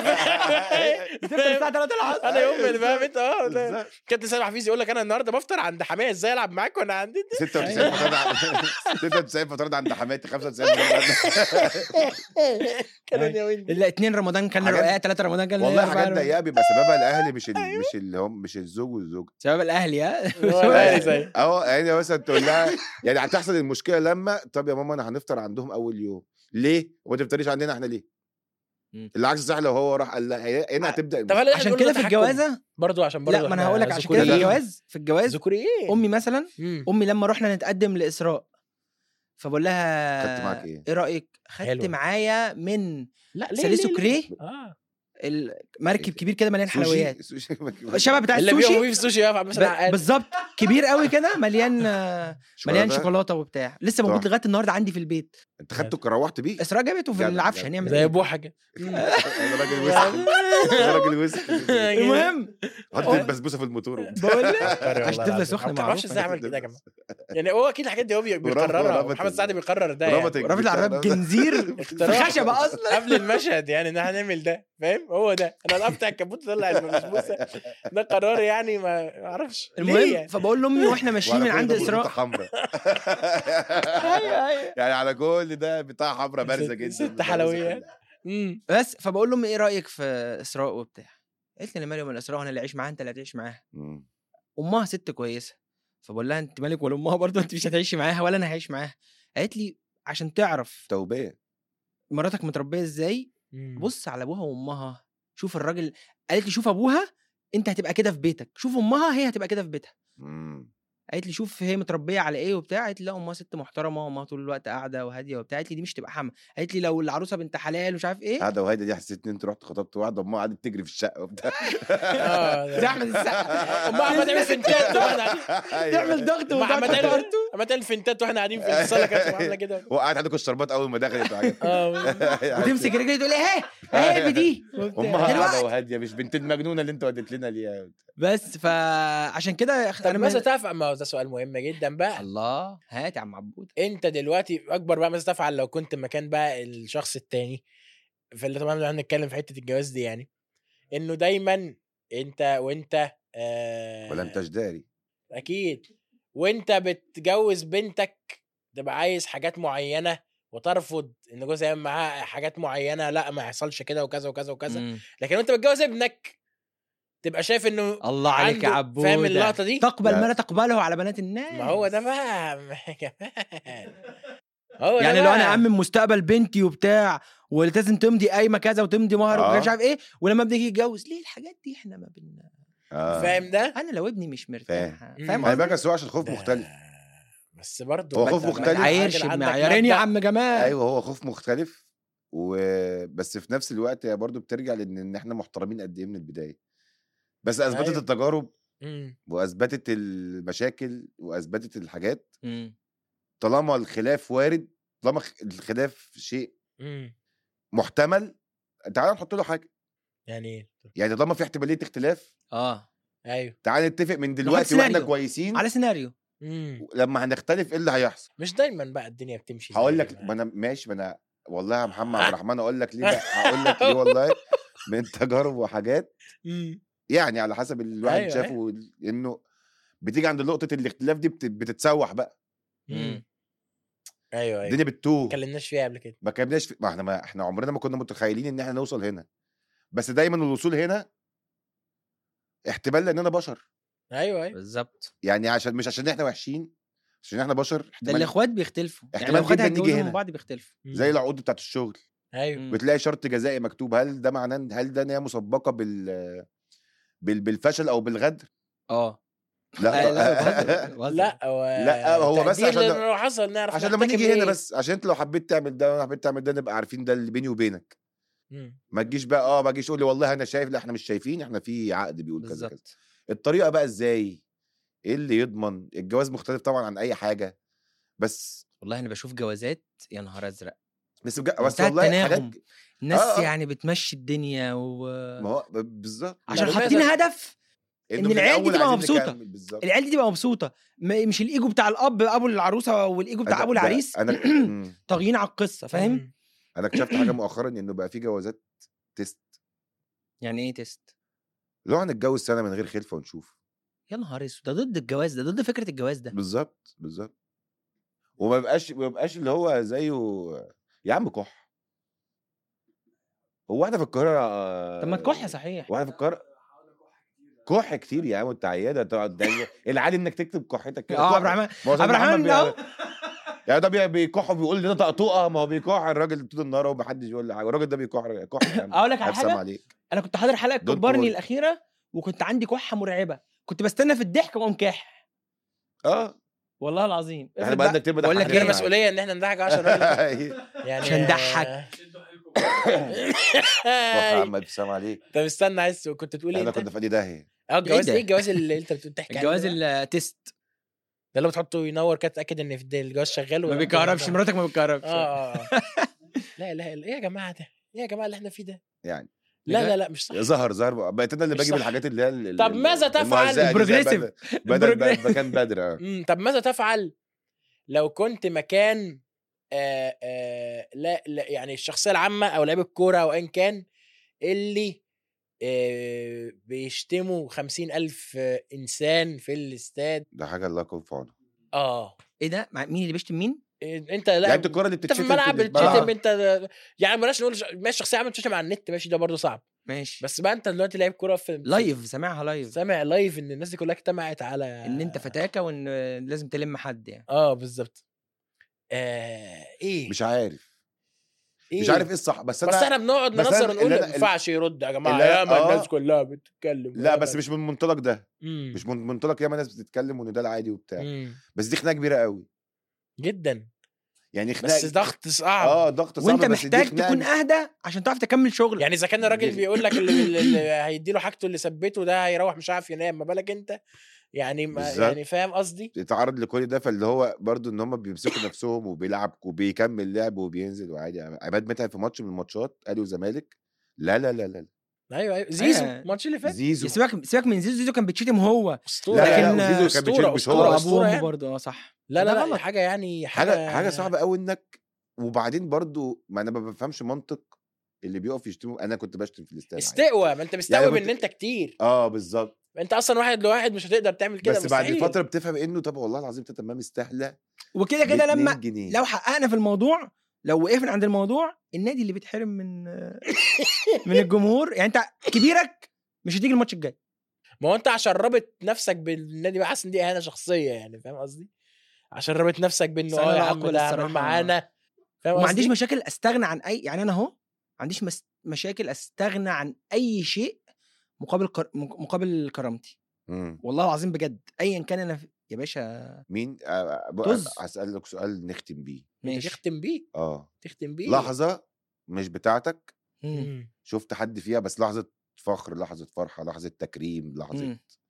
بتفطر الساعه 3 العصر انا يوم اللي فاهم انت اه ده- بالظبط. كابتن سيد حفيظ يقول لك انا النهارده بفطر عند حماية ازاي العب معاك وانا عندي 96 فطار عند 96 فطار عند حماتي 95 فطار عند كانوا يومين دي. لا اتنين رمضان كان حاجات- رقاق ثلاثه رمضان كان والله أربعة حاجات رمضان. ضيقه بيبقى سببها الاهل مش ال... مش اللي هم مش الزوج والزوجه شباب الاهلي ها هو أهلي زي. اه يعني مثلا تقول لها يعني هتحصل المشكله لما طب يا ماما انا هنفطر عندهم اول يوم ليه وما تفطريش عندنا احنا ليه مم. العكس صح لو هو راح قال لها هنا هتبدا طب هل إحنا عشان نقول كده له في تحكم؟ الجوازه برضو عشان برضو لا ما انا إحنا هقول لك عشان كده في ذكوريين. الجواز في الجواز ذكوريين امي مثلا مم. امي لما رحنا نتقدم لاسراء فبقول لها خدت معاك إيه؟ ايه رايك خدت حلوة. معايا من لا ليه ساليسو ليه- كريه ليه؟ اه المركب كبير كده مليان سوشي- حلويات سوشي شبه بتاع اللي السوشي بيقوم فيه في السوشي يقف مثلا ب- عقاد. بالظبط كبير قوي كده مليان آه، مليان شوكولاتة. شوكولاته وبتاع لسه موجود صح. لغايه النهارده عندي في البيت انت خدته روحت بيه اسراء جابته في جدع، العفش جدع. هنعمل زي ايه بوحه كده انا راجل وسخ انا راجل وسخ المهم حط البسبوسه في الموتور بقول لك والله عشان تفضل العظيم. سخنه ما اعرفش معروفه ازاي عمل كده يا جماعه يعني هو اكيد الحاجات دي هو بي- وربط- بيقررها وربط محمد ال- سعد بيقرر ده يعني. ربط رافض العربية جنزير في اختراع. خشبه اصلا قبل المشهد يعني ان احنا هنعمل ده فاهم هو ده انا قفتع الكبوت طلع البسبوسه ده قرار يعني ما ما اعرفش ليه المهم يعني؟ فبقول لامي واحنا ماشيين من عند اسراء حمراء ايوه ايوه يعني على كل ده بتاع حمراء بارزه ست- جدا ست حلويات. مم. بس فبقول لامي ايه رايك في اسراء وبتاع قالت لي انا مالي ومال اسراء وانا اللي اعيش معاها انت اللي هتعيش معاها مم. امها ست كويسه فبقول لها انت مالك ولا امها برضه انت مش هتعيشي معاها ولا انا هعيش معاها قالت لي عشان تعرف توبيه مراتك متربيه ازاي مم. بص على ابوها وامها شوف الراجل قالت لي شوف ابوها انت هتبقى كده في بيتك شوف امها هي هتبقى كده في بيتها مم. قالت لي شوف هي متربيه على ايه وبتاع قالت لي لا امها ست محترمه وامها طول الوقت قاعده وهاديه وبتاع قالت لي دي مش تبقى حما قالت لي لو العروسه بنت حلال ومش عارف ايه قاعده وهيدا دي حسيت ان انت رحت خطبت واحده امها قعدت تجري في الشقه وبتاع اه زي احمد السقا امها عمال تعمل فنتات واحنا قاعدين تعمل ضغط ما وتقعد عمال تعمل تارتو. عمال تعمل فنتات واحنا قاعدين في الصاله كانت عامله كده وقعت عندكم الشربات اول ما دخلت وحاجات اه وتمسك رجلي تقول ايه اهي بدي امها قاعده دلوقتي. وهاديه مش بنت المجنونه اللي انت وديت لنا ليها بس فعشان كده طب انا ماذا من... تفعل ما هو ده سؤال مهم جدا بقى الله هات يا عم عبود انت دلوقتي اكبر بقى ماذا تفعل لو كنت مكان بقى الشخص التاني في اللي طبعا احنا هنتكلم في حته الجواز دي يعني انه دايما انت وانت آه ولا انت جداري اكيد وانت بتجوز بنتك تبقى عايز حاجات معينه وترفض ان جوزها يعمل معاها حاجات معينه لا ما يحصلش كده وكذا وكذا وكذا مم. لكن وانت بتجوز ابنك تبقى شايف انه الله عليك يا عنده- عبود فاهم اللقطه دي تقبل لا. ما لا تقبله على بنات الناس ما هو ده بقى يا جمال هو ده يعني لو انا بقى. امن مستقبل بنتي وبتاع ولازم تمضي قايمه كذا وتمضي مهر آه. ومش عارف ايه ولما بنيجي يتجوز ليه الحاجات دي احنا ما بن اه فاهم ده انا لو ابني مش مرتاح فاهم. فاهم خلي قصدي؟ بالك بس هو عشان الخوف ده- مختلف بس برضه هو ما خوف انت- ما مختلف. انت ما تعايرش راجل عندك بمعيارين يا مبدأ. عم جمال ايوه هو خوف مختلف وبس في نفس الوقت هي برضه بترجع لان ان احنا محترمين قد ايه من البدايه بس اثبتت أيوة. التجارب مم. واثبتت المشاكل واثبتت الحاجات مم. طالما الخلاف وارد طالما خ- الخلاف شيء مم. محتمل تعال نحط له حاجه يعني ايه يعني طالما في احتماليه اختلاف اه ايوه تعال نتفق من دلوقتي واحنا سيناريو. كويسين على سيناريو مم. لما هنختلف ايه اللي هيحصل مش دايما بقى الدنيا بتمشي زي هقول ما- لك ما انا ماشي ما انا والله يا محمد عبد الرحمن اقول لك ليه بقى هقول لك ليه والله من تجارب وحاجات مم. يعني على حسب الواحد أيوة، شافه انه بتيجي عند نقطه الاختلاف دي بت- بتتسوح بقى مم. ايوه ايوه الدنيا ما بتتوه اتكلمناش فيها قبل كده ما كناش في... ما احنا ما احنا عمرنا ما كنا متخيلين ان احنا نوصل هنا بس دايما الوصول هنا احتمال لاننا بشر ايوه ايوه بالظبط يعني عشان مش عشان احنا وحشين عشان احنا بشر ده احتمال الاخوات بيختلفوا يعني احتمال لو اخوات جداً نيجي هيتجوزوا هنا. من بعض بيختلفوا مم. زي العقود بتاعت الشغل ايوه مم. بتلاقي شرط جزائي مكتوب هل ده معناه إن- هل ده ان هي مسبقه بال بال- بالفشل او بالغدر اه لا آه، لا بهزر- بهزر. لا هو لا، هو بس تقدير عشان لأنه لو- لو حصل نعرف عشان لما نحتكم نيجي هنا لإيه. بس عشان انت لو حبيت تعمل ده وانا حبيت تعمل ده نبقى عارفين ده اللي بيني وبينك مم. ما تجيش بقى اه ما تجيش تقول لي والله انا شايف لا احنا مش شايفين احنا في عقد بيقول كذا كذا بالظبط الطريقه بقى ازاي ايه اللي يضمن الجواز مختلف طبعا عن اي حاجه بس والله انا بشوف جوازات يا نهار ازرق بس بجد بس منتهى والله حاجات التناغم. الناس آه، آه. يعني بتمشي الدنيا و ما هو ب- بالظبط عشان لماذا؟ حاطين هدف إنه إن في العيال دي الأول تبقى عايزين مبسوطة. نكمل، بالظبط العيال دي تبقى مبسوطه ما- مش الايجو بتاع الاب ابو العروسه والايجو بتاع ده- ابو ده العريس انا مم. طاغيين على القصه فاهم مم. انا اكتشفت حاجه مؤخرا انه بقى في جوازات تيست يعني ايه تيست لو هنتجوز سنه من غير خلفه ونشوف يا نهار اسود ده ضد الجواز ده ضد فكره الجواز ده بالظبط بالظبط وما بقاش ما بقاش اللي هو زيه يا عم كح هو احنا في القاهره طب ما تكح صحيح واحنا في القاهره كح كتير يا عم انت عياده تقعد ده العادي انك تكتب كحتك كده اه كح. عبد الرحمن ما هو زي عبد الرحمن محمد بي- اهو يعني ده بي- بيكح وبيقول لي ده طقطقه ما هو بيكح الراجل طول النهار ومحدش يقول له حاجه الراجل ده بيكح كح يا عم اقول لك على ألف سلام حاجه عليك انا كنت حاضر حلقه Don't كبرني worry. الاخيره وكنت عندي كحه مرعبه كنت بستنى في الضحك واقوم كاح اه والله العظيم احنا افرض بقى بقى- كتير بقول لك بنضحك غير ايه معاك. مسؤوليه ان احنا نضحك 10 راجل يعني عشان نضحك. كح يا عم الف سلام عليك طب استنى عايز كنت تقول ايه احنا انت؟ كنا في ادي داهيه اه الجواز ده؟ ايه الجواز اللي انت بتقول تحكي عنه الجواز ده؟ التيست ده اللي بتحطه ينور كده تتاكد ان في الجواز شغال ما ولا- بيكهربش مراتك ما بيكهربش اه اه آه. لا لا لا ايه يا جماعه ده؟ ايه يا جماعه اللي احنا فيه ده؟ يعني لا لا لا مش صح ظهر ظهر بقيت انا اللي مش باجي صح. بالحاجات اللي هي ال- طب ال- ماذا تفعل؟ المهزأة دي زي البروجريسيف. بدل بدل البروجريسيف. مكان بدر اه مم، طب ماذا تفعل لو كنت مكان آه آه لا, لا يعني الشخصيه العامه او لعيب الكوره او ايا كان اللي آه بيشتموا خمسين ألف آه، إنسان في الاستاد ده حاجه الله يكون في عونه اه ايه ده مع- مين اللي بيشتم مين إيه، انت لا لعيبه الكوره اللي انت في بتتشتم الملعب ال- بتشتم آه. انت يعني بلاش نقول ش- ماشي شخصيه عامه بتشتم على النت ماشي ده برضه صعب ماشي بس بقى انت دلوقتي لعيب كوره في لايف سامعها لايف سامع لايف ان الناس دي كلها اجتمعت على ان انت فتاكه وان لازم تلم حد يعني اه بالظبط آه ايه مش عارف إيه؟ مش عارف ايه الصح بس انا بس احنا بنقعد بس أنا ننظر ونقول اللي ما أنا- ينفعش يرد يا جماعه اللي أنا- ياما آه. الناس كلها بتتكلم لا ياما بس مش من المنطلق ده مم. مش من منطلق ياما ناس بتتكلم وان ده العادي وبتاع مم. بس دي خناقه كبيره قوي جدا يعني خناقه بس ضغط صعب اه ضغط صعب وانت بس دي محتاج خناقة تكون مش- اهدى عشان تعرف تكمل شغلك يعني اذا كان الراجل دي- بيقول لك اللي, اللي- اللي هيدي له حاجته اللي ثبته ده هيروح مش عارف ينام ما بالك انت يعني ما بالظبط. يعني فاهم قصدي يتعرض لكل ده فاللي هو برضو ان هم بيمسكوا نفسهم وبيلعب وبيكمل لعب وبينزل وعادي عماد متعب في ماتش من الماتشات اهلي وزمالك لا لا لا لا ايوه ايوه زيزو أيوة. الماتش اللي فات زيزو سيبك سيبك من زيزو زيزو كان بيتشتم هو اسطوره لا لا يعني. لا وزيزو كان بيتشيل أسطورة، مش أسطورة، هو أسطورة ابوه يعني. برضه اه صح لا لا ده لا غلط. حاجه يعني حاجه حاجه صعبه قوي انك وبعدين برضو ما انا ما بفهمش منطق اللي بيقف يشتم انا كنت بشتم في الاستاد عادي. استقوى ما انت مستوعب يعني ان كنت- انت كتير اه بالظبط انت اصلا واحد لواحد مش هتقدر تعمل كده بس بعد مستحيل. فتره بتفهم انه طب والله العظيم تلاته ما مستاهله وكده كده باتنين لما جنيه. لو حققنا في الموضوع لو وقفنا عند الموضوع النادي اللي بيتحرم من من الجمهور يعني انت كبيرك مش هتيجي الماتش الجاي ما هو انت عشان رابط نفسك بالنادي بقى حاسس ان دي اهانه شخصيه يعني فاهم قصدي عشان رابط نفسك بانه بس أنا اه يا لا عم أقبل ده عمل الصراحة. معانا فاهم وما قصدي؟ عنديش مشاكل استغنى عن اي يعني انا اهو ما عنديش مس... مشاكل استغنى عن اي شيء مقابل كر... مقابل كرامتي مم. والله العظيم بجد ايا كان انا في... يا باشا مين آه، ب- طز. هسألك سؤال نختم بيه ماشي تختم بيه اه تختم بيه لحظه مش بتاعتك مم. مم. شفت حد فيها بس لحظه فخر لحظه فرحه لحظه تكريم لحظه مم.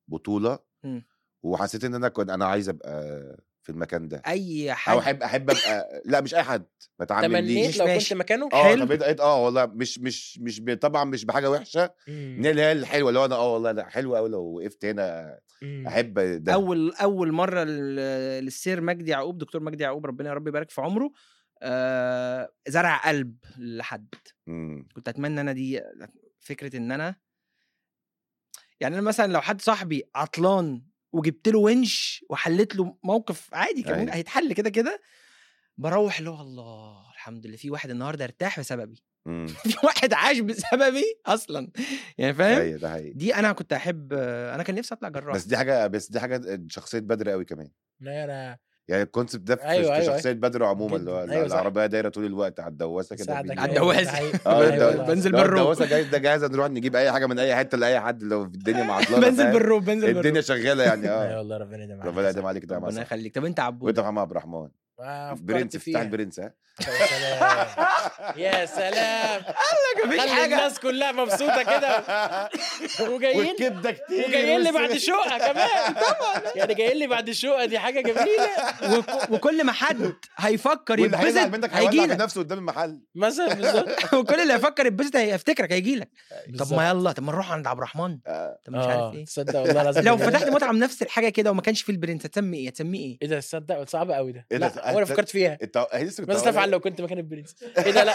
بطوله مم. وحسيت ان انا كنت انا عايز ابقى في المكان ده اي او حد احب احب ابقى لا مش اي حد ما تمنيت تعاملنيش لو كنت ماشي. مكانه اه حلو. طب إيه- اه والله مش مش مش ب- طبعا مش بحاجه وحشه مم. ان هي اللي هي الحلوه اللي هو انا اه والله لا حلوه قوي لو وقفت هنا مم. احب ده اول اول مره لل- للسير مجدي يعقوب دكتور مجدي يعقوب ربنا يا رب يبارك في عمره آه زرع قلب لحد مم. كنت اتمنى انا دي فكره ان انا يعني انا مثلا لو حد صاحبي عطلان وجبت له ونش وحلت له موقف عادي كان أيوة. ممكن هيتحل كده كده بروح اللي هو الله الحمد لله في واحد النهارده ارتاح بسببي مم. في واحد عاش بسببي اصلا يعني فاهم ايوه ده حقيقي دي انا كنت احب انا كان نفسي اطلع جراح بس دي حاجه بس دي حاجه شخصيه بدر قوي كمان لا انا يعني الكونسيبت ده في, أيوة، في أيوة، شخصيه بدر عموما اللي هو جداً. أيوة، صح. العربيه دايره طول الوقت على الدواسه كده ساعدك بيجي- على أيوة، ده الدواسة. حقيقي. اه أيوة، الدو- والله. بنزل لو بالروب. الدواسه جايز ده جاهزه نروح نجيب اي حاجه من اي حته لاي حد لو في الدنيا معطلانه بنزل فاهم؟ بالروب بنزل الدنيا بالروب شغاله يعني ايوه اه والله ربنا يديم عليك ربنا يديم عليك ده ربنا مع يخليك طب انت عبود وانت يا محمد عبد الرحمن ما فكرت برنس افتح فيها. البرنس ها يا سلام يا سلام مفيش خلي حاجه الناس كلها مبسوطه كده وجايين والكبده كتير وجايين لي بس- بعد شقه كمان طبعا يعني جايين لي بعد الشقه دي حاجه جميله وك- وكل ما حد هيفكر واللي هيزعل يتبسط منك هيجي هيولع لك بنفسه قدام المحل مثلا بالظبط وكل اللي هيفكر يتبسط هيفتكرك هيجي لك طب بالظبط. ما يلا طب ما نروح عند عبد الرحمن آه. طب مش اه عارف ايه تصدق والله لازم لو فتحت مطعم نفس الحاجه كده وما كانش فيه البرنس هتسمي ايه هتسميه ايه ايه ده تصدق صعب قوي ده إيه ده؟ لا وانا أنت- فكرت فيها انت هي لسه كنت ماذا هقول تفعل لو كنت مكان البرنس ايه ده لا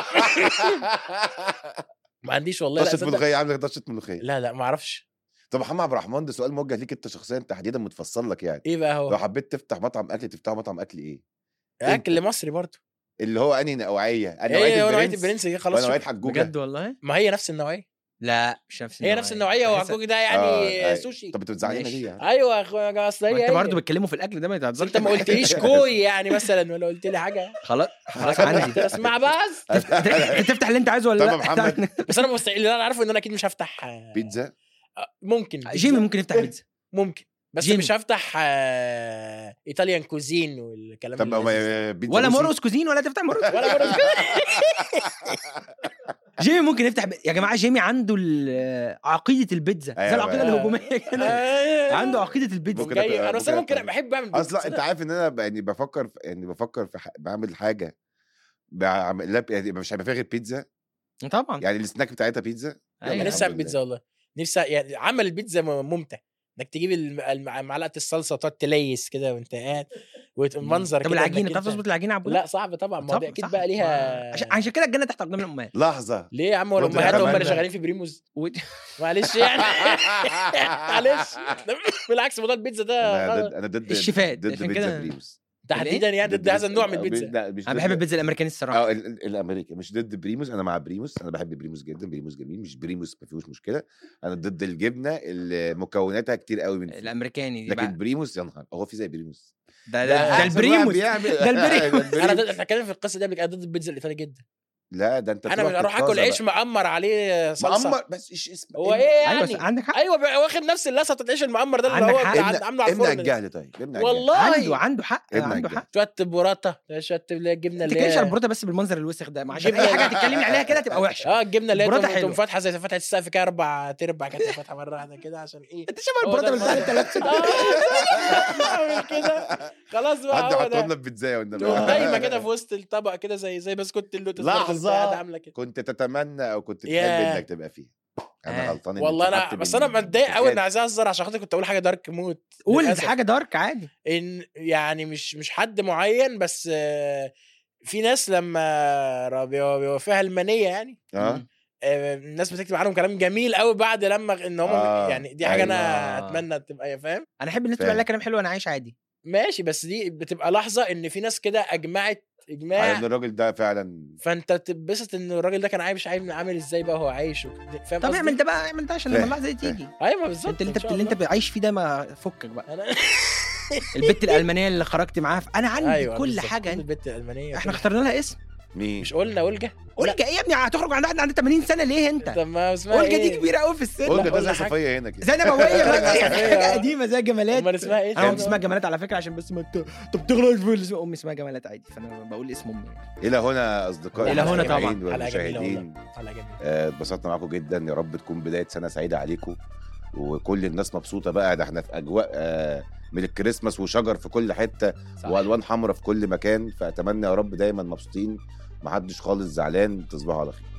ما عنديش والله لا طشه تصدق ملوخيه عامله طشه ملوخيه لا لا ما اعرفش طب محمد عبد الرحمن ده سؤال موجه ليك انت شخصيا تحديدا متفصل لك يعني ايه بقى لو هو حبيت تفتح مطعم اكل تفتح مطعم اكل ايه اكل مصري برضه اللي هو انهي نوعيه انهي ايه هو نوعيه نوعيه البرنس البرنس دي ولا خلاص نوعيه شوف. حجوجه بجد والله ما هي نفس النوعيه لا مش نفس هي نفس النوعيه بحس- وعجوج ده يعني آه، أيوة. سوشي طب انت بتزعلنا ماشي. ليه يعني ايوه يا اخويا اصل ما هي انت هي. برضه بتكلموا في الاكل ده ما بس يتهزرش انت ما قلتليش كوي يعني مثلا ولا قلت لي حاجه خلاص خلاص عندي اسمع بس انت تفتح اللي انت عايزه ولا طب لا يا محمد. بس انا مستحيل اللي انا عارفه ان انا اكيد مش هفتح آه، بيتزا آه، ممكن جيمي ممكن يفتح بيتزا ممكن بس جيمي. مش هفتح آه، ايطاليان كوزين والكلام طب اللذيذ ده. ما- بيتزا ولا روسي؟ مرقص كوزين ولا تفتح مرقص ولا مرة جيمي ممكن يفتح ب... يا جماعه جيمي عنده ال- عقيده البيتزا زي أيوة، العقيده أيوة. الهجوميه كده آه، عنده عقيده البيتزا ممكن جاي أبقى- انا بس انا ممكن ممكن أبقى- بحب اعمل بيتزا. اصلا انت عارف ان انا ب- يعني بفكر في يعني بفكر في ح... بعمل حاجه بعمل لا يعني مش هيبقى فيها غير بيتزا طبعا يعني السناك بتاعتها بيتزا أيوة. انا الحمد نفسي اعمل لله. بيتزا والله نفسي يعني عمل البيتزا م- ممتع انك تجيب الم- الم- معلقه الصلصه وتقعد تليس كده وانت قاعد والمنظر طب كده العجينه إنك بتعرف أنت- تظبط العجينه يا عبود لا صعب طبعا ما هو دي طبعاً، اكيد صح. بقى ما- ليها عشان عشان كده الجنه تحت اقدام الامهات لحظه ليه يا عم قلت والامهات هم كمان اللي ده. شغالين في بريموز و... معلش يعني معلش بالعكس موضوع البيتزا انا ده ضد انا ضد الشيفات، ضد عشان بيتزا كده- بريموس تحديدا يعني ضد هذا النوع من البيتزا لا مش انا ضد- بحب البيتزا الامريكاني الصراحه اه ال- ال- الامريكي مش ضد بريموس انا مع بريموس انا بحب بريموس جدا بريموس جميل مش بريموس ما فيهوش مشكله انا ضد الجبنه اللي مكوناتها كتير قوي من فوق. الامريكاني دي لكن بقى. بريموس يا نهار هو في زي بريموس ده ده ده, ده أحسن واحد البريموس بيعمل- ده البريموس. انا ضد احنا اتكلمنا في القصه دي قبل كده أنا ضد البيتزا الايطالي جدا لا ده انت انا تروح مش هروح تتفاظى اكل عيش بقى. معمر عليه صلصه معمر بس ايش اسم هو ابن- ايه ايوه يعني بس عندك حق ايوه بقى واخد نفس اللسعه بتاعت العيش المعمر ده اللي عندك هو حق. بتاع- ابن عامله على ابن الفرن ده. الجهل طيب ابن الجهل والله عنده عنده حق ابن عنده الجهل. حق شويه بوراتا شويه اللي هي الجبنه ما اللي تتكلمش على هي البروتة بس بالمنظر الوسخ ده ما عشان جبنة- اي حاجه هتتكلمي عليها كده تبقى وحشه اه الجبنه اللي هي البوراتا تقوم- حلوة. تقوم فاتحه زي فتحه السقف كده اربع تربع كده فاتحه مره واحده كده عشان ايه انت شبه هو ده البروتة بتاع المنظر. انت لابسه آه، اعمل كده خلاص حد بقى هو يحطهم ده لنا في بيتزايه والنبي تقوم دايما كده في وسط الطبق كده زي زي بسكوت اللوتس برضه لحظة. قاعدة عامله كده كنت تتمنى او كنت تحب ياه. انك تبقى فيها انا آه. غلطان إني والله انا اتحط بس من- انا متضايق قوي ان من- عايز اهزر عشان خاطر كنت اقول حاجه دارك موت قول للأسف. حاجه دارك عادي ان يعني مش مش حد معين بس آه، في ناس لما را- بيو- بيوافيها المنيه يعني اه آه، الناس بتكتب عنهم كلام جميل قوي بعد لما ان هم آه، يعني دي حاجه انا أيوة. اتمنى تبقى فاهم انا احب الناس تقول فاهم. عليها كلام حلو انا عايش عادي ماشي بس دي بتبقى لحظه ان في ناس كده اجمعت على اجماع ان الراجل ده فعلا فانت تتبسط ان الراجل ده كان عايش عامل عامل ازاي بقى وهو عايش وكده. فاهم طب قصدي؟ اعمل ده بقى اعمل ده عشان لما فاهم، اللحظه دي فاهم. تيجي ايوه بالظبط انت اللي إن انت شاء اللي انت الله. عايش فيه ده ما فكك بقى انا البت الالمانيه اللي خرجت معاها انا عندي ايوه كل بالظبط. حاجه البت الالمانيه احنا كل- اخترنا لها اسم مين مش قلنا اولجا اولجا ايه يا ابني هتخرج عند واحد عنده 80 سنه ليه انت طب ما اسمها اولجا دي إيه؟ كبيره قوي في السن قلت لا، ده زي قلنا حاجة. صفيه هنا كده زي نبويه بقى، صفية، حاجه آه. قديمه زي جمالات امال اسمها ايه؟ انا ما تاني؟ اسمها جمالات على فكره عشان بس ما ت- طب تغلط في اسم امي اسمها جمالات عادي فانا بقول اسم امي الى هنا اصدقائي إلى هنا طبعاً. المستمعين حلقة جميلة والمشاهدين حلقة جميلة آه، اتبسطنا معاكم جدا يا رب تكون بدايه سنه سعيده عليكم وكل الناس مبسوطه بقى ده احنا في اجواء آه، من الكريسماس وشجر في كل حته صح. والوان حمراء في كل مكان فاتمنى يا رب دايما مبسوطين محدش خالص زعلان تصبحوا على خير